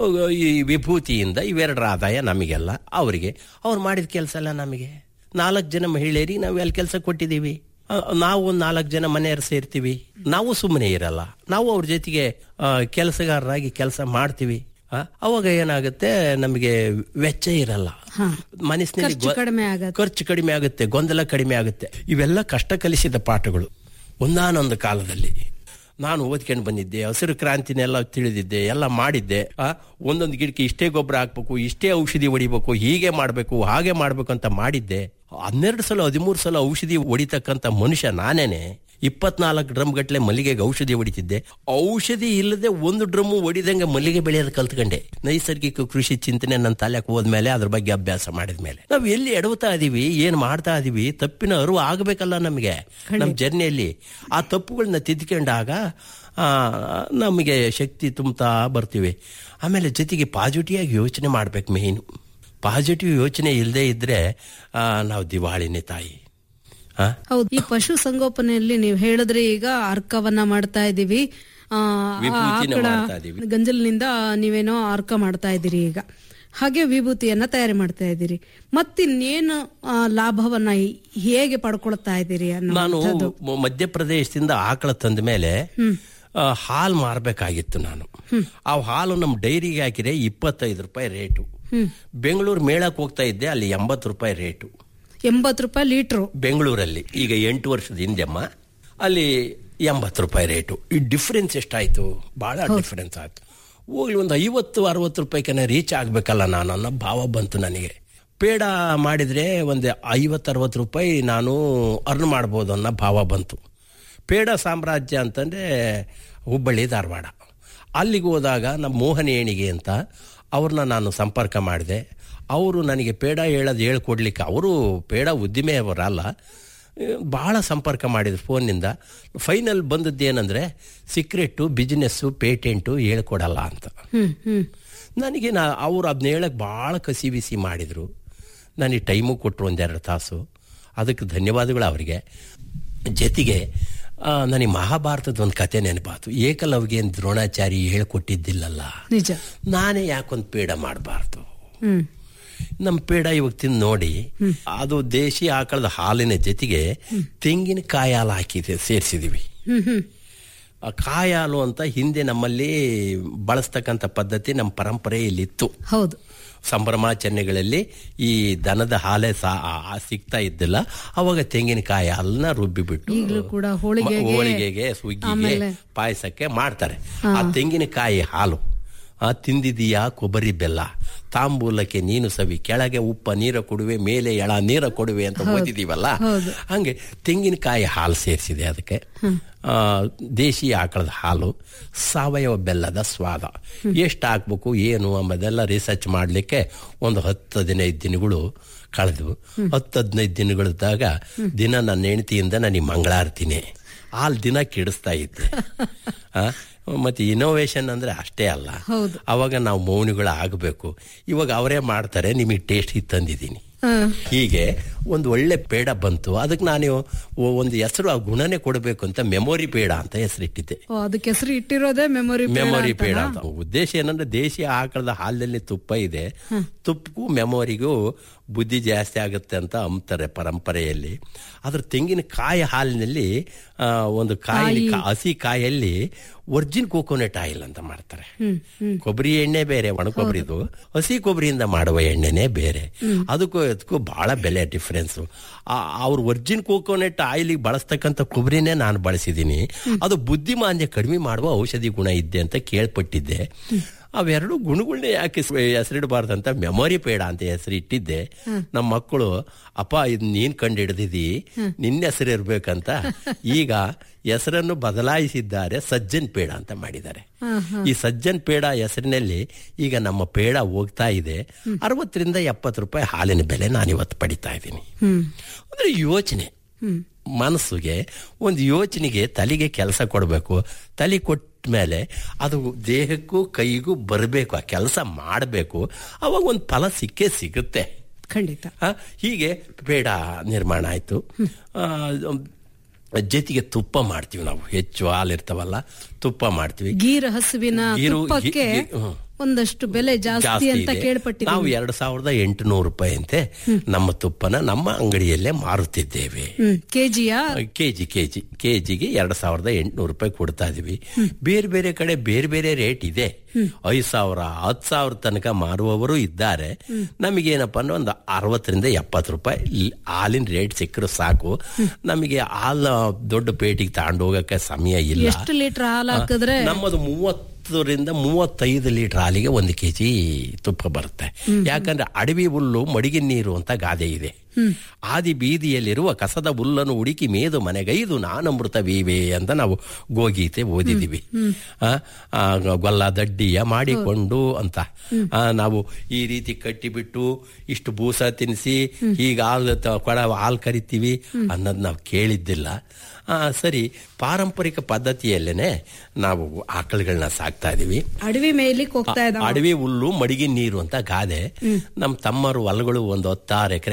ಈ ವಿಭೂತಿಯಿಂದ ಇವೆರಡರ ಆದಾಯ ನಮಗೆಲ್ಲ ಅವರಿಗೆ ಅವ್ರು ಮಾಡಿದ ಕೆಲಸ ಎಲ್ಲ ನಮಗೆ ನಾಲ್ಕು ಜನ ಮಹಿಳೆಯರಿಗೆ ನಾವು ಎಲ್ಲಿ ಕೆಲಸ ಕೊಟ್ಟಿದ್ದೀವಿ ಆ, ನಾವು ಒಂದು ನಾಲ್ಕು ಜನ ಮನೆಯವರು ಸೇರ್ತೀವಿ ನಾವು ಸುಮ್ಮನೆ ಇರಲ್ಲ ನಾವು ಅವ್ರ ಜೊತೆಗೆ ಆ, ಕೆಲಸಗಾರರಾಗಿ ಕೆಲಸ ಮಾಡ್ತೀವಿ ಆ, ಅವಾಗ ಏನಾಗುತ್ತೆ ನಮಗೆ ವೆಚ್ಚ ಇರಲ್ಲ ಮನಸ್ಸಿನಲ್ಲಿ ಖರ್ಚು ಗೊ- ಕಡಿಮೆ ಆಗತ್ತೆ. ಖರ್ಚು ಕಡಿಮೆ ಆಗುತ್ತೆ ಗೊಂದಲ ಕಡಿಮೆ ಆಗುತ್ತೆ ಇವೆಲ್ಲ ಕಷ್ಟ ಕಲಿಸಿದ ಪಾಠಗಳು ಒಂದಾನೊಂದು ಕಾಲದಲ್ಲಿ ನಾನು ಓದ್ಕೊಂಡು ಬಂದಿದ್ದೆ ಹಸಿರು ಕ್ರಾಂತಿನೆಲ್ಲ ತಿಳಿದಿದ್ದೆ ಎಲ್ಲ ಮಾಡಿದ್ದೆ ಆ, ಒಂದೊಂದು ಗಿಡಕ್ಕೆ ಇಷ್ಟೇ ಗೊಬ್ಬರ ಹಾಕ್ಬೇಕು ಇಷ್ಟೇ ಔಷಧಿ ಹೊಡಿಬೇಕು ಹೀಗೆ ಮಾಡಬೇಕು ಹಾಗೆ ಮಾಡಬೇಕು ಅಂತ ಮಾಡಿದ್ದೆ ಹನ್ನೆರಡು ಸಲ ಹದಿಮೂರು ಸಲ ಔಷಧಿ ಹೊಡಿತಕ್ಕಂಥ ಮನುಷ್ಯ ನಾನೇನೆ ಇಪ್ಪತ್ನಾಲ್ಕು ಡ್ರಮ್ ಗಟ್ಟಲೆ ಮಲ್ಲಿಗೆಗೆ ಔಷಧಿ ಹೊಡಿತಿದ್ದೆ ಔಷಧಿ ಇಲ್ಲದೆ ಒಂದು ಡ್ರಮ್ಮು ಹೊಡಿದಂಗೆ ಮಲ್ಲಿಗೆ ಬೆಳೆಯೋದು ಕಲ್ತ್ಕೊಂಡೆ ನೈಸರ್ಗಿಕ ಕೃಷಿ ಚಿಂತನೆ ನನ್ನ ತಲೆಗೆ ಹೋದ್ಮೇಲೆ ಅದ್ರ ಬಗ್ಗೆ ಅಭ್ಯಾಸ ಮಾಡಿದ ಮೇಲೆ ನಾವು ಎಲ್ಲಿ ಎಡವ್ತಾ ಇದೀವಿ ಏನ್ ಮಾಡ್ತಾ ಇದೀವಿ ತಪ್ಪಿನ ಅರಿವು ಆಗಬೇಕಲ್ಲ ನಮಗೆ ನಮ್ಮ ಜರ್ನಿಯಲ್ಲಿ ಆ ತಪ್ಪುಗಳನ್ನ ತಿದ್ಕೊಂಡಾಗ ಆ, ನಮಗೆ ಶಕ್ತಿ ತುಂಬ್ತಾ ಬರ್ತೀವಿ ಆಮೇಲೆ ಜೊತೆಗೆ ಪಾಸಿಟಿವ್ ಆಗಿ ಯೋಚನೆ ಮಾಡ್ಬೇಕು ಮೇಯ್ನು ಪಾಸಿಟಿವ್ ಯೋಚನೆ ಇಲ್ಲದೆ ಇದ್ರೆ ಆ, ನಾವು ದಿವಾಳಿನೇ ತಾಯಿ ಆ ಹೌದು ಈ ಪಶು ಸಂಗೋಪನೆಯಲ್ಲಿ ನೀವು ಹೇಳಿದ್ರೆ ಈಗ ಅರ್ಕವನ್ನ ಮಾಡ್ತಾ ಇದೀವಿ ಆ, ವಿಭೂತಿನ ಆಕಳ ಮಾಡ್ತಾ ಇದೀವಿ. ಗಂಜಲಿನಿಂದ ನೀವೇನೋ ಅರ್ಕ ಮಾಡ್ತಾ ಇದ್ದೀರಿ ಈಗ ಹಾಗೆ ವಿಭೂತಿಯನ್ನ ತಯಾರಿ ಮಾಡ್ತಾ ಇದ್ದೀರಿ ಮತ್ತಿನ್ನೇನು ಆ, ಲಾಭವನ್ನ ಈ- ಹೇಗೆ ಪಡ್ಕೊಳ್ತಾ ಇದ್ದೀರಿ ನಾನು ಅನ್ನೋ ಮ- ಮಧ್ಯಪ್ರದೇಶದಿಂದ ಆಕಳ ತಂದ ಮೇಲೆ ಆ, ಹಾಲು ಮಾರಬೇಕಾಗಿತ್ತು ನಾನು ಆ ಹಾಲು ನಮ್ಮ ಡೈರಿಗೆ ಹಾಕಿದ್ರೆ ಇಪ್ಪತ್ತೈದು ರೂಪಾಯಿ ರೇಟು ಬೆಂಗಳೂರು ಮೇಳಕ್ಕೆ ಹೋಗ್ತಾ ಇದ್ದೆ ಅಲ್ಲಿ ಎಂಬತ್ತು ರೂಪಾಯಿ ರೇಟು ಎಂಬತ್ತು ರೂಪಾಯಿ ಲೀಟ್ರು ಬೆಂಗಳೂರಲ್ಲಿ ಈಗ ಎಂಟು ವರ್ಷದ ಹಿಂದೆಮ್ಮ ಅಲ್ಲಿ ಎಂಬತ್ತು ರೂಪಾಯಿ ರೇಟು ಈ ಡಿಫ್ರೆನ್ಸ್ ಎಷ್ಟಾಯ್ತು ಬಹಳ ಡಿಫ್ರೆನ್ಸ್ ಆಯ್ತು ಹೋಗ್ಲಿ ಒಂದು ಐವತ್ತು ಅರವತ್ತು ರೂಪಾಯಿಗೆ ರೀಚ್ ಆಗ್ಬೇಕಲ್ಲ ನಾನು ಅನ್ನೋ ಭಾವ ಬಂತು ನನಗೆ ಪೇಡ ಮಾಡಿದ್ರೆ ಒಂದು ಐವತ್ತು ಅರವತ್ತು ರೂಪಾಯಿ ನಾನು ಅರ್ನ್ ಮಾಡ್ಬೋದು ಅನ್ನೋ ಭಾವ ಬಂತು ಪೇಡ ಸಾಮ್ರಾಜ್ಯ ಅಂತಂದರೆ ಹುಬ್ಬಳ್ಳಿ ಧಾರವಾಡ ಅಲ್ಲಿಗೆ ಹೋದಾಗ ನಮ್ಮ ಮೋಹನ ಏಣಿಗೆ ಅಂತ ಅವ್ರನ್ನ ನಾನು ಸಂಪರ್ಕ ಮಾಡಿದೆ ಅವರು ನನಗೆ ಪೇಡ ಹೇಳೋದು ಹೇಳ್ಕೊಡ್ಲಿಕ್ಕೆ ಅವರು ಪೇಡ ಉದ್ದಿಮೆಯವರಲ್ಲ ಭಾಳ ಸಂಪರ್ಕ ಮಾಡಿದ್ರು ಫೋನ್ನಿಂದ ಫೈನಲ್ ಬಂದದ್ದು ಏನಂದರೆ ಸೀಕ್ರೆಟ್ಟು ಬಿಸ್ನೆಸ್ಸು ಪೇಟೆಂಟು ಹೇಳ್ಕೊಡಲ್ಲ ಅಂತ ಹ್ಮ್ ಹ್ಮ್ ನನಗೆ ನಾ ಅವ್ರು ಅದನ್ನ ಹೇಳಕ್ಕೆ ಭಾಳ ಕಸಿ ಬಿಸಿ ಮಾಡಿದರು ನನಗೆ ಟೈಮು ಕೊಟ್ಟರು ಒಂದೆರಡು ತಾಸು ಅದಕ್ಕೆ ಧನ್ಯವಾದಗಳು ಅವರಿಗೆ ಜೊತೆಗೆ ಆ, ನನಗೆ ಮಹಾಭಾರತದ ಒಂದು ಕತೆ ನೆನಪಾತು ಏಕಲವ್ಗೆ ದ್ರೋಣಾಚಾರಿ ಹೇಳ್ಕೊಟ್ಟಿದ್ದಿಲ್ಲಲ್ಲ ನಿಜ ನಾನೇ ಯಾಕೊಂದು ಪೇಡ ಮಾಡಬಾರ್ದು ಹ್ಮ್ ನಮ್ಮ ಪೇಡ ಇವಾಗ ತಿಂದು ನೋಡಿ ಅದು ದೇಶಿ ಆಕಳದ ಹಾಲಿನ ಜೊತೆಗೆ ತೆಂಗಿನಕಾಯಿ ಹಾಲು ಹಾಕಿದೆ ಸೇರಿಸಿದೀವಿ ಹ್ಮ್ ಹ್ಮ್ ಆ ಕಾಯಿ ಹಾಲು ಅಂತ ಹಿಂದೆ ನಮ್ಮಲ್ಲಿ ಬಳಸ್ತಕ್ಕಂಥ ಪದ್ಧತಿ ನಮ್ಮ ಪರಂಪರೆಯಲ್ಲಿತ್ತು ಹೌದು ಸಂಭ್ರಮಾಚರಣೆಗಳಲ್ಲಿ ಈ ದನದ ಹಾಲೆ ಸಾ ಆ- ಆ ಸಿಗ್ತಾ ಇದ್ದಿಲ್ಲ ಅವಾಗ ತೆಂಗಿನಕಾಯಿ ಹಾಲನ್ನ ರುಬ್ಬಿಬಿಟ್ಟು ಈಗಲೂ ಕೂಡ ಹೋಳಿಗೆಗೆ ಮ- ಹೋಳಿಗೆಗೆ ಸುಗ್ಗಿಗೆ ಆಮೇಲೆ ಪಾಯಸಕ್ಕೆ ಮಾಡ್ತಾರೆ ಆ ತೆಂಗಿನಕಾಯಿ ಹಾಲು ಆ ತಿಂದಿದೀಯಾ ಕೊಬ್ಬರಿ ಬೆಲ್ಲ ತಾಂಬೂಲಕ್ಕೆ ನೀನು ಸವಿ ಕೆಳಗೆ ಉಪ್ಪ ನೀರ ಕೊಡುವೆ ಮೇಲೆ ಎಳ ನೀರ ಕೊಡುವೆ ಅಂತ ಓದಿದೀವಲ್ಲ ಹೌದು. ಹಂಗೆ ತೆಂಗಿನಕಾಯಿ ಹಾಲು ಸೇರಿಸಿದೆ ಅದಕ್ಕೆ ಆ, ದೇಶಿ ಆಕಳದ ಹಾಲು ಸಾವಯವ ಬೆಲ್ಲದ ಸ್ವಾದ ಎಷ್ಟು ಹಾಕ್ಬೇಕು ಏನು ಅಂಬದೆಲ್ಲ ರಿಸರ್ಚ್ ಮಾಡಲಿಕ್ಕೆ ಒಂದು ಹತ್ತು ಹದಿನೈದು ದಿನಗಳು ಕಳೆದು ಹತ್ತು ಹದಿನೈದು ದಿನಗಳಿದ್ದಾಗ ದಿನ ನನ್ನ ಹೆಂಡತಿಯಿಂದ ನನಗೆ ಮಂಗಳಾರತಿನೇ ಹಾಲು ದಿನ ಕೆಡಿಸ್ತಾ ಇದ್ದೆ ಆ, ಮತ್ತೆ ಇನೋವೇಷನ್ ಅಂದ್ರೆ ಅಷ್ಟೇ ಅಲ್ಲ ಹೌದು. ಅವಾಗ ನಾವು ಮೌನಿಗಳು ಆಗಬೇಕು ಇವಾಗ ಅವರೇ ಮಾಡ್ತಾರೆ ನಿಮಗೆ ಟೇಸ್ಟ್ ತಂದಿದ್ದೀನಿ ಹೀಗೆ ಒಂದು ಒಳ್ಳೆ ಪೇಡ ಬಂತು ಅದಕ್ಕೆ ನಾನು ಒ- ಒಂದು ಹೆಸರು ಆ ಗುಣನೇ ಕೊಡಬೇಕು ಅಂತ ಮೆಮೊರಿ ಪೇಡ ಅಂತ ಹೆಸರಿಟ್ಟಿದ್ದೆ ಓ, ಅದಕ್ಕೆ ಹೆಸರು ಇಟ್ಟಿರೋದೇ ಮೆಮೊರಿ ಮೆಮೊರಿ ಪೇಡ ಅಂತ ಉದ್ದೇಶ ಏನಂದ್ರೆ ದೇಶೀಯ ಆಕಳದ ಹಾಲಿನಲ್ಲಿ ತುಪ್ಪ ಇದೆ ತುಪ್ಪಕ್ಕೂ ಮೆಮೊರಿಗೂ ಬುದ್ಧಿ ಜಾಸ್ತಿ ಆಗುತ್ತೆ ಅಂತ ಅಂತಾರೆ ಪರಂಪರೆಯಲ್ಲಿ ಅದ್ರ ತೆಂಗಿನಕಾಯಿ ಹಾಲಿನಲ್ಲಿ ಆ, ಒಂದು ಕಾಯಿ ಹಸಿ ಕಾಯಲ್ಲಿ ಒರ್ಜಿನ್ ಕೋಕೋನಟ್ ಆಯಿಲ್ ಅಂತ ಮಾಡ್ತಾರೆ ಕೊಬ್ಬರಿ ಎಣ್ಣೆ ಬೇರೆ ಒಣ ಕೊಬ್ಬರಿದು ಹಸಿ ಕೊಬ್ಬರಿಯಿಂದ ಮಾಡುವ ಎಣ್ಣೆನೇ ಬೇರೆ ಅದಕ್ಕೂ ಇದಕ್ಕೂ ಬಹಳ ಬೆಲೆ ಡಿಫ್ರೆನ್ಸ್ ಅವ್ರು ಒರ್ಜಿನ್ ಕೋಕೋನಟ್ ಆಯಿಲಿಗೆ ಬಳಸ್ತಕ್ಕಂಥ ಕೊಬ್ಬರಿನೇ ನಾನು ಬಳಸಿದ್ದೀನಿ ಅದು ಬುದ್ಧಿಮಾನ್ಯ ಕಡಿಮೆ ಮಾಡುವ ಔಷಧಿ ಗುಣ ಇದೆ ಅಂತ ಕೇಳ್ಪಟ್ಟಿದ್ದೆ ಅವೆರಡು ಗುಣಗಳನ್ನೇ ಯಾಕೆ ಸ್- ಹೆಸರಿಡಬಾರ್ದು ಅಂತ ಮೆಮೊರಿ ಪೇಡ ಅಂತ ಹೆಸರು ಇಟ್ಟಿದ್ದೆ ನಮ್ಮ ಮಕ್ಕಳು ಅಪ್ಪ ಇದು ನೀನ್ ಕಂಡು ಹಿಡ್ದಿದಿ ನಿನ್ನ ಹೆಸರು ಇರ್ಬೇಕಂತ ಈಗ ಹೆಸರನ್ನು ಬದಲಾಯಿಸಿದ್ದಾರೆ ಸಜ್ಜನ್ ಪೇಡ ಅಂತ ಮಾಡಿದ್ದಾರೆ ಈ ಸಜ್ಜನ್ ಪೇಡ ಹೆಸರಿನಲ್ಲಿ ಈಗ ನಮ್ಮ ಪೇಡ ಹೋಗ್ತಾ ಇದೆ ಅರವತ್ತರಿಂದ ಎಪ್ಪತ್ತು ರೂಪಾಯಿ ಹಾಲಿನ ಬೆಲೆ ನಾನಿವತ್ತು ಪಡಿತಾ ಇದ್ದೀನಿ ಅಂದ್ರೆ ಯೋಚನೆ ಮನಸ್ಸಿಗೆ ಒಂದು ಯೋಚನೆಗೆ ತಲೆಗೆ ಕೆಲಸ ಕೊಡಬೇಕು ತಲೆ ಕೊಟ್ಟ ಮೇಲೆ ಅದು ದೇಹಕ್ಕೂ ಕೈಗೂ ಬರಬೇಕು ಆ ಕೆಲಸ ಮಾಡಬೇಕು ಅವಾಗ ಒಂದು ಫಲ ಸಿಕ್ಕೇ ಸಿಗುತ್ತೆ ಖಂಡಿತ ಆ, ಹೀಗೆ ಪೇಡ ನಿರ್ಮಾಣ ಆಯಿತು ಜೊತೆಗೆ ತುಪ್ಪ ಮಾಡ್ತೀವಿ ನಾವು ಹೆಚ್ಚು ಹಾಲಿರ್ತಾವಲ್ಲ ತುಪ್ಪ ಮಾಡ್ತೀವಿ ಗೀರ ಹಸುವಿನ ಗೀರು- ತುಪ್ಪಕ್ಕೆ ಗಿ- ಗಿ- ಹ್ಮ್. ಒಂದಷ್ಟು ಬೆಲೆ ಜಾಸ್ತಿ ಜಾಸ್ತಿ ಅಂತ ಇದೆ. ನಾವು ಕೇಳ್ಪಟ್ಟಿದ್ದೀವಿ ಎರಡು ಸಾವಿರದ ಎಂಟುನೂರು ರೂಪಾಯಿ ಅಂತೆ ನಮ್ಮ ತುಪ್ಪನ ನಮ್ಮ ಅಂಗಡಿಯಲ್ಲೇ ಮಾರುತ್ತಿದ್ದೇವೆ ಹ್ಮ್ ಕೆಜಿಯ ಕೆಜಿ ಕೆಜಿ ಕೆಜಿಗೆ ಎರಡು ಸಾವಿರದ ಎಂಟುನೂರು ರೂಪಾಯಿ ಕೊಡ್ತಾ ಇದೀವಿ ಬೇರೆ ಬೇರೆ ಕಡೆ ಬೇರೆ ಬೇರೆ ರೇಟ್ ಇದೆ ಐದು ಸಾವಿರ ಹತ್ತು ಸಾವಿರ ತನಕ ಮಾರುವವರು ಇದ್ದಾರೆ ನಮಗೇನಪ್ಪ ಅಂದ್ರೆ ಒಂದು ಅರವತ್ತರಿಂದ ಎಪ್ಪತ್ತು ರೂಪಾಯಿ ಲ್- ಹಾಲಿನ ರೇಟ್ ಸಿಕ್ಕರು ಸಾಕು ನಮಗೆ ಹಾಲು ದೊಡ್ಡ ಪೇಟಿಗೆ ತಗೊಂಡು ಹೋಗಕ್ಕೆ ಸಮಯ ಇಲ್ಲ ಎಷ್ಟು ಲೀಟರ್ ಹಾಲು ಹಾಕಿದ್ರೆ ನಮ್ಮದು ಮೂವತ್ತರಿಂದ ಮೂವತ್ತೈದು ಲೀಟರ್ ಹಾಲಿಗೆ ಒಂದು ಕೆಜಿ ತುಪ್ಪ ಬರುತ್ತೆ ಯಾಕಂದ್ರೆ ಅಡವಿ ಹುಲ್ಲು ಮಡಿಗೆ ನೀರು ಅಂತ ಗಾದೆ ಇದೆ ಆದಿ ಬೀದಿಯಲ್ಲಿರುವ ಕಸದ ಹುಲ್ಲನ್ನು ಹುಡುಕಿ ಮೇದು ಮನೆಗೈದು ನಾನಮೃತ ವೀವೆ ಅಂತ ನಾವು ಗೋಗೀತೆ ಓದಿದೀವಿ ಆ, ಆ, ಗೊಲ್ಲ ದಡ್ಡಿಯ ಮಾಡಿಕೊಂಡು ಅಂತ ಆ, ನಾವು ಈ ರೀತಿ ಕಟ್ಟಿಬಿಟ್ಟು ಇಷ್ಟು ಬೂಸ ತಿನ್ನಿಸಿ ಈಗ ಹಾಲು ತ- ಕೊಡ ಹಾಲು ಕರಿತೀವಿ ಅನ್ನೋದು ನಾವು ಕೇಳಿದ್ದಿಲ್ಲ ಆ, ಸರಿ ಪಾರಂಪರಿಕ ಪದ್ಧತಿಯಲ್ಲೇನೆ ನಾವು ಆಕಳುಗಳನ್ನ ಸಾಕ್ತಾ ಇದೀವಿ ಅಡವಿ ಮೇಯ್ಲಿಕ್ಕೆ ಹೋಗ್ತಾ ಇದ್ದಾವ ಅಡವಿ ಹುಲ್ಲು ಮಡಿಗೆ ನೀರು ಅಂತ ಗಾದೆ ನಮ್ಮ ತಮ್ಮರು ಹೊಲಗಳು ಒಂದು ಹತ್ತಾರು ಎಕರೆ ಖಾಲಿ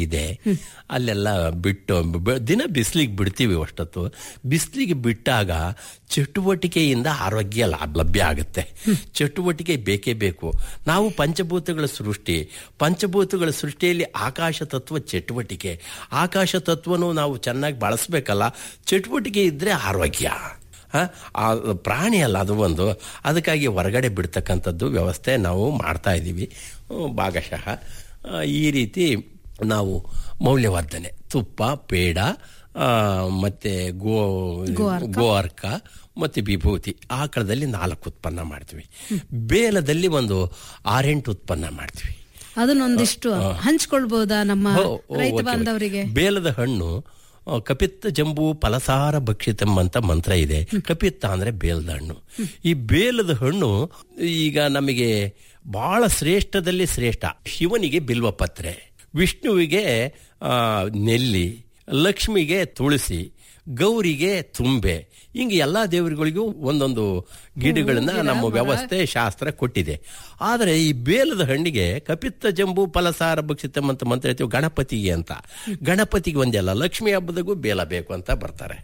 ಇದೆ ಅಲ್ಲೆಲ್ಲ ಬಿಟ್ಟು ಬ- ದಿನ ಬಿಸಿಲಿಗೆ ಬಿಡ್ತೀವಿ ಅಷ್ಟೊತ್ತು ಬಿಸಿಲಿಗೆ ಬಿಟ್ಟಾಗ ಚಟುವಟಿಕೆಯಿಂದ ಆರೋಗ್ಯ ಲಾಭ ಲಭ್ಯ ಆಗುತ್ತೆ ಚಟುವಟಿಕೆ ಬೇಕೇ ಬೇಕು ನಾವು ಪಂಚಭೂತಗಳ ಸೃಷ್ಟಿ ಪಂಚಭೂತಗಳ ಸೃಷ್ಟಿಯಲ್ಲಿ ಆಕಾಶ ತತ್ವ ಚಟುವಟಿಕೆ ಆಕಾಶ ತತ್ವನು ನಾವು ಚೆನ್ನಾಗಿ ಬಳಸ್ಬೇಕಲ್ಲ ಚಟುವಟಿಕೆ ಇದ್ರೆ ಆರೋಗ್ಯ ಆ, ಆ ಪ್ರಾಣಿ ಅಲ್ಲ ಅದು ಒಂದು ಅದಕ್ಕಾಗಿ ಹೊರಗಡೆ ಬಿಡ್ತಕ್ಕಂಥದ್ದು ವ್ಯವಸ್ಥೆ ನಾವು ಮಾಡ್ತಾ ಇದ್ದೀವಿ ಹ್ಮ್, ಭಾಗಶಃ ಆ, ಈ ರೀತಿ ನಾವು ಮೌಲ್ಯವರ್ಧನೆ ತುಪ್ಪ ಪೇಡ ಆ, ಮತ್ತೆ ಗೋ ಗೋ ಅರ್ಕ ಮತ್ತೆ ವಿಭೂತಿ ಆಕಳದಲ್ಲಿ ನಾಲ್ಕು ಉತ್ಪನ್ನ ಮಾಡ್ತೀವಿ ಬೇಲದಲ್ಲಿ ಒಂದು ಆರೆಂಟು ಉತ್ಪನ್ನ ಮಾಡ್ತೀವಿ ಅದನ್ನೊಂದಿಷ್ಟು ಹಂಚ್ಕೊಳ್ಬಹುದಾ ನಮ್ಮ ಓ, ಓ, ರೈತ ಓಕೆ, ಬಾಂಧವರಿಗೆ ಓಕೆ. ಬೇಲದ ಹಣ್ಣು ಆ, ಕಪಿತ್ತ ಜಂಬು ಫಲಸಾರ ಭಕ್ಷಿತಂ ಅಂತ ಮಂತ್ರ ಇದೆ ಕಪಿತ್ತ ಅಂದ್ರೆ ಬೇಲದ ಹಣ್ಣು ಈ ಬೇಲದ ಹಣ್ಣು ಈಗ ನಮಗೆ ಬಹಳ ಶ್ರೇಷ್ಠದಲ್ಲಿ ಶ್ರೇಷ್ಠ ಶಿವನಿಗೆ ಬಿಲ್ವ ಪತ್ರೆ ವಿಷ್ಣುವಿಗೆ ಆ, ನೆಲ್ಲಿ ಲಕ್ಷ್ಮಿಗೆ ತುಳಸಿ ಗೌರಿಗೆ ತುಂಬೆ ಹಿಂಗೆ ಎಲ್ಲಾ ದೇವರುಗಳಿಗೂ ಒಂದೊಂದು ಗಿಡಗಳನ್ನ ನಮ್ಮ ವ್ಯವಸ್ಥೆ ಶಾಸ್ತ್ರ ಕೊಟ್ಟಿದೆ ಆದರೆ ಈ ಬೇಲದ ಹಣ್ಣಿಗೆ ಕಪಿತ್ತ ಜಂಬು ಫಲಸಾರ ಭಕ್ಷಿತಂ ಅಂತ ಮಂತ್ರ ಹೇಳ್ತೀವಿ ಗಣಪತಿಗೆ ಅಂತ ಗಣಪತಿಗೆ ಒಂದೆಲ್ಲ ಲಕ್ಷ್ಮಿ ಹಬ್ಬದಾಗೂ ಬೇಲ ಬೇಕು ಅಂತ ಬರ್ತಾರೆ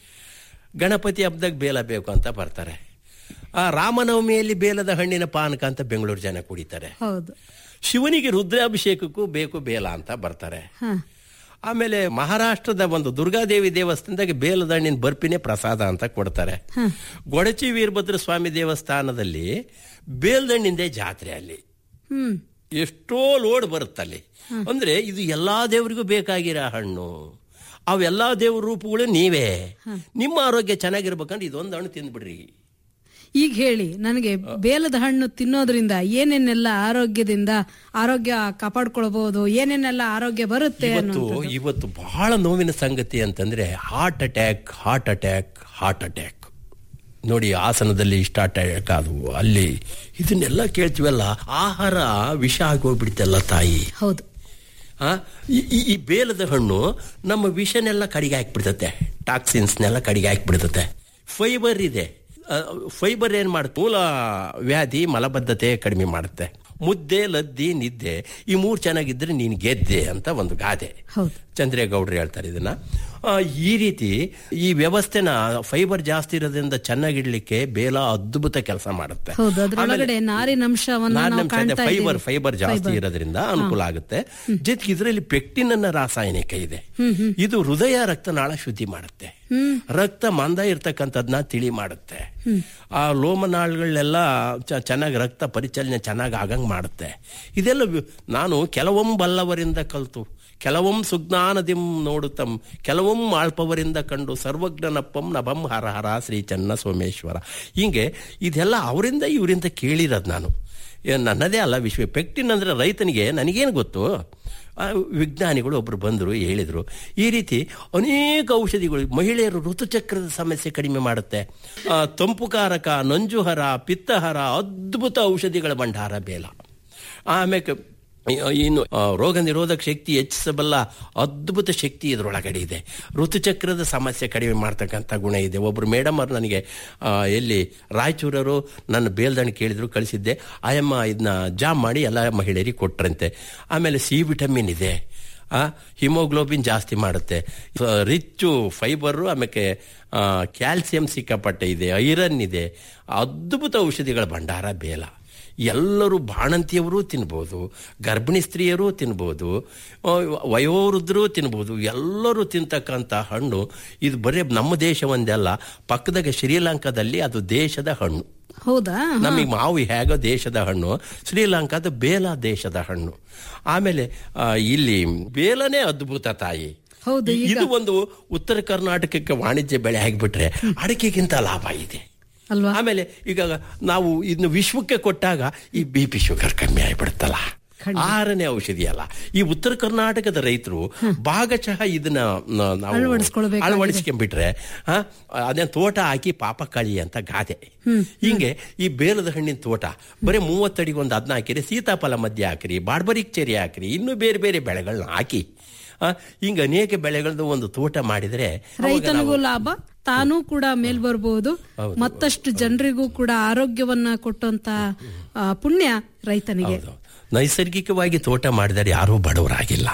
ಗಣಪತಿ ಹಬ್ಬದಾಗ ಬೇಲ ಬೇಕು ಅಂತ ಬರ್ತಾರೆ ಆ ರಾಮನವಮಿಯಲ್ಲಿ ಬೇಲದ ಹಣ್ಣಿನ ಪಾನಕ ಅಂತ ಬೆಂಗಳೂರು ಜನ ಕುಡಿತಾರೆ ಹೌದು ಶಿವನಿಗೆ ರುದ್ರಾಭಿಷೇಕಕ್ಕೂ ಬೇಕು ಬೇಲ ಅಂತ ಬರ್ತಾರೆ ಹ. ಆಮೇಲೆ ಮಹಾರಾಷ್ಟ್ರದ ಒಂದು ದುರ್ಗಾದೇವಿ ದೇವಸ್ಥಾನದಾಗ ಬೇಲದ ಹಣ್ಣಿನ ಬರ್ಪಿನೇ ಪ್ರಸಾದ ಅಂತ ಕೊಡ್ತಾರೆ ಗೊಡಚಿ ವೀರಭದ್ರ ಸ್ವಾಮಿ ದೇವಸ್ಥಾನದಲ್ಲಿ ಬೇಲ್ದಣ್ಣಿಂದೇ ಜಾತ್ರೆ ಅಲ್ಲಿ ಹ್ಮ್ ಎಷ್ಟೋ ಲೋಡ್ ಬರುತ್ತಲ್ಲಿ ಅಂದ್ರೆ ಇದು ಎಲ್ಲಾ ದೇವರಿಗೂ ಬೇಕಾಗಿರೋ ಹಣ್ಣು ಅವೆಲ್ಲಾ ದೇವ್ರ ರೂಪಗಳು ನೀವೇ ನಿಮ್ಮ ಆರೋಗ್ಯ ಚೆನ್ನಾಗಿರ್ಬೇಕಂದ್ರೆ ಇದೊಂದು ಹಣ್ಣು ತಿಂದ್ಬಿಡ್ರಿ ಈಗ ಹೇಳಿ ನನಗೆ ಬೇಲದ ಹಣ್ಣು ತಿನ್ನೋದ್ರಿಂದ ಏನೇನೆಲ್ಲ ಆರೋಗ್ಯದಿಂದ ಆರೋಗ್ಯ ಕಾಪಾಡ್ಕೊಳ್ಬಹುದು ಏನೇನೆಲ್ಲ ಆರೋಗ್ಯ ಬರುತ್ತೆ ಇವತ್ತು ಅನ್ನೋ ಇವತ್ತು ಬಹಳ ನೋವಿನ ಸಂಗತಿ ಅಂತಂದ್ರೆ heart attack heart attack heart attack ನೋಡಿ ಹಾಸನದಲ್ಲಿ ಇಷ್ಟ ಅಟ್ಯಾಕ್ ಅದು ಅಲ್ಲಿ ಇದನ್ನೆಲ್ಲ ಕೇಳ್ತೀವಲ್ಲ ಆಹಾರ ವಿಷ ಆಗೋಗ್ಬಿಡ್ತಲ್ಲ ತಾಯಿ ಹೌದು ಆ, ಈ- ಈ- ಈ ಬೇಲದ ಹಣ್ಣು ನಮ್ಮ ವಿಷನೆಲ್ಲ ಕಡಿಗೆ ಹಾಕ್ಬಿಡ್ತತೆ ಟಾಕ್ಸಿನ್ಸ್ನೆಲ್ಲ ಕಡಿಗೆ ಹಾಕ್ಬಿಡ್ತತೆ ಫೈಬರ್ ಇದೆ ಫೈಬರ್ ಏನ್ ಮಾಡುತ್ತೆ ಮೂಲ ವ್ಯಾಧಿ ಮಲಬದ್ಧತೆ ಕಡಿಮೆ ಮಾಡುತ್ತೆ ಮುದ್ದೆ ಲದ್ದಿ ನಿದ್ದೆ ಈ ಮೂರು ಚೆನ್ನಾಗಿದ್ರೆ ನೀನು ಗೆದ್ದೆ ಅಂತ ಒಂದು ಗಾದೆ ಹೌದು ಚಂದ್ರೇಗೌಡರು ಹೇಳ್ತಾರೆ ಇದನ್ನ ಆ, ಈ ರೀತಿ ಈ ವ್ಯವಸ್ಥೆನ ಫೈಬರ್ ಜಾಸ್ತಿ ಇರೋದ್ರಿಂದ ಚೆನ್ನಾಗಿಡ್ಲಿಕ್ಕೆ ಬೇಲ ಅದ್ಭುತ ಕೆಲಸ ಮಾಡುತ್ತೆ ಹೌದು ಅದ್ರೊಳಗಡೆ ನಾರಿನಂಶವನ್ನ ನಾವು ಕಾಣ್ತಾ ಫೈಬರ್ ಇದ್ದೀವಿ. ಫೈಬರ್ ಜಾಸ್ತಿ Fiber. ಇರೋದ್ರಿಂದ ಅನುಕೂಲ ಆಗುತ್ತೆ ಜೊತೆಗೆ ಇದರಲ್ಲಿ ಪೆಕ್ಟಿನ್ ಅನ್ನ ರಾಸಾಯನಿಕ ಇದೆ ಇದು ಹೃದಯ ರಕ್ತನಾಳ ಶುದ್ಧಿ ಮಾಡುತ್ತೆ ರಕ್ತ ಮಂದ ಇರ್ತಕ್ಕಂಥದ್ನ ತಿಳಿ ಮಾಡುತ್ತೆ ಆ ಲೋಮನಾಳಗಳೆಲ್ಲ ಚ- ಚೆನ್ನಾಗಿ ರಕ್ತ ಪರಿಚಲನೆ ಚೆನ್ನಾಗಿ ಆಗಂಗ್ ಮಾಡುತ್ತೆ ಇದೆಲ್ಲ ವಿ- ನಾನು ಕೆಲವೊಮ್ಮೆ ಬಲ್ಲವರಿಂದ ಕಲ್ತು ಕೆಲವೊಮ್ಮೆ ಸುಜ್ಞಾನದಿಂ ನೋಡುತ್ತಂ ಕೆಲವೊಮ್ಮೆ ಆಳ್ಪವರಿಂದ ಕಂಡು ಸರ್ವಜ್ಞನಪ್ಪಂ ನಭಂ ಹರ ಹರ ಶ್ರೀ ಚನ್ನ ಸೋಮೇಶ್ವರ ಹಿಂಗೆ ಇದೆಲ್ಲ ಅವರಿಂದ ಇವರಿಂದ ಕೇಳಿರೋದು ನಾನು ಏ, ನನ್ನದೇ ಅಲ್ಲ ವಿಶ್ವ ಪೆಕ್ಟಿನ್ ಅಂದ್ರೆ ರೈತನಿಗೆ ನನಗೇನು ಗೊತ್ತು ಆ, ವಿಜ್ಞಾನಿಗಳು ಒಬ್ರು ಬಂದರು ಹೇಳಿದರು ಈ ರೀತಿ ಅನೇಕ ಔಷಧಿಗಳು ಮಹಿಳೆಯರು ಋತುಚಕ್ರದ ಸಮಸ್ಯೆ ಕಡಿಮೆ ಮಾಡುತ್ತೆ ಆ, ತಂಪುಕಾರಕ ನಂಜುಹರ ಪಿತ್ತಹರ ಅದ್ಭುತ ಔಷಧಿಗಳ ಭಂಡಾರ ಬೇಲ ಆಮೇಲೆ ಇನ್ನು ಆ, ರೋಗ ನಿರೋಧಕ ಶಕ್ತಿ ಹೆಚ್ಚಿಸಬಲ್ಲ ಅದ್ಭುತ ಶಕ್ತಿ ಇದರೊಳಗಡೆ ಇದೆ ಋತುಚಕ್ರದ ಸಮಸ್ಯೆ ಕಡಿಮೆ ಮಾಡ್ತಕ್ಕಂಥ ಗುಣ ಇದೆ ಒಬ್ರು ಮೇಡಮ್ ಅವ್ರು ನನಗೆ ಆ, ಎಲ್ಲಿ ರಾಯಚೂರವರು ನನ್ನ ಬೇಲ್ದಣ್ಣು ಕೇಳಿದ್ರು ಕಳಿಸಿದ್ದೆ ಆಯಮ್ಮ ಇದನ್ನ ಜಾಮ್ ಮಾಡಿ ಎಲ್ಲ ಮಹಿಳೆಯರಿಗೆ ಕೊಟ್ರಂತೆ ಆಮೇಲೆ ಸಿ ವಿಟಮಿನ್ ಇದೆ ಆ, ಹಿಮೋಗ್ಲೋಬಿನ್ ಜಾಸ್ತಿ ಮಾಡುತ್ತೆ ರಿಚ್ಚು ಫೈಬರು ಆಮೇಲೆ ಕ್ಯಾಲ್ಸಿಯಂ ಸಿಕ್ಕಾಪಟ್ಟೆ ಇದೆ ಐರನ್ ಇದೆ ಅದ್ಭುತ ಔಷಧಿಗಳ ಭಂಡಾರ ಬೇಲ ಎಲ್ಲರೂ ಬಾಣಂತಿಯವರು ತಿನ್ಬೋದು ಗರ್ಭಿಣಿ ಸ್ತ್ರೀಯರು ತಿನ್ಬೋದು ಆ, ವಯೋವೃದ್ಧರು ತಿನ್ಬೋದು ಎಲ್ಲರೂ ತಿಂತಕ್ಕಂಥ ಹಣ್ಣು ಇದು ಬರೀ ನಮ್ಮ ದೇಶ ಒಂದೇ ಅಲ್ಲ ಪಕ್ಕದಾಗ ಶ್ರೀಲಂಕಾದಲ್ಲಿ ಅದು ದೇಶದ ಹಣ್ಣು ಹೌದಾ ನಮಗೆ ಮಾವು ಹೇಗೋ ದೇಶದ ಹಣ್ಣು ಶ್ರೀಲಂಕಾದ ಬೇಲ ದೇಶದ ಹಣ್ಣು ಆಮೇಲೆ ಆ, ಇಲ್ಲಿ ಬೇಲನೇ ಅದ್ಭುತ ತಾಯಿ ಹೌದು ಈಗ ಇದು ಒಂದು ಉತ್ತರ ಕರ್ನಾಟಕಕ್ಕೆ ವಾಣಿಜ್ಯ ಬೆಳೆ ಆಗಿಬಿಟ್ರೆ ಅಡಿಕೆಗಿಂತ ಲಾಭ ಇದೆ ಅಲ್ವಾ ಆಮೇಲೆ ಈಗ ನಾವು ಇದನ್ನು ವಿಶ್ವಕ್ಕೆ ಕೊಟ್ಟಾಗ ಈ ಬಿ ಪಿ ಶುಗರ್ ಕಮ್ಮಿ ಆಗಿಬಿಡುತ್ತಲ್ಲ ಆರನೇ ಔಷಧಿ ಅಲ್ಲ ಈ ಉತ್ತರ ಕರ್ನಾಟಕದ ರೈತರು ಭಾಗಶಃ ಇದನ್ನ ನ- ನಾವು ಅಳವಡಿಸ್ಕೊಳ್ಬೇಕಾಗಿದೆ. ಅಳವಡಿಸ್ಕೊಂಡ್ಬಿಟ್ರೆ ಆ, ಅದೇ ತೋಟ ಹಾಕಿ ಪಾಪ ಕಳಿ ಅಂತ ಗಾದೆ ಹಿಂಗೆ ಈ ಬೇಲದ ಹಣ್ಣಿನ ತೋಟ ಬರೀ ಮೂವತ್ತಡಿಗೆ ಒಂದು ಅದನ್ನ ಹಾಕಿರಿ ಸೀತಾಫಲ ಮಧ್ಯೆ ಹಾಕಿರಿ ಬಾಡ್ಬರಿಕ್ ಚೆರಿ ಹಾಕಿರಿ ಇನ್ನೂ ಬೇರೆ ಬೇರೆ ಬೆಳೆಗಳನ್ನ ಹಾಕಿ ಆ, ಹಿಂಗೆ ಅನೇಕ ಬೆಳೆಗಳದ್ದು ಒಂದು ತೋಟ ಮಾಡಿದ್ರೆ ಅವಾಗ ರೈತನಿಗೂ ನಾವು- ಲಾಭ ತಾನೂ ಕೂಡ ಮೇಲ್ ಬರ್ಬೋದು ಮತ್ತಷ್ಟು ಜನರಿಗೂ ಕೂಡ ಆರೋಗ್ಯವನ್ನ ಕೊಟ್ಟಂತ ಆ, ಪುಣ್ಯ ರೈತನಿಗೆ ಹೌದು. ನೈಸರ್ಗಿಕವಾಗಿ ತೋಟ ಮಾಡಿದರೆ ಯಾರೂ ಬಡವರಾಗಿಲ್ಲ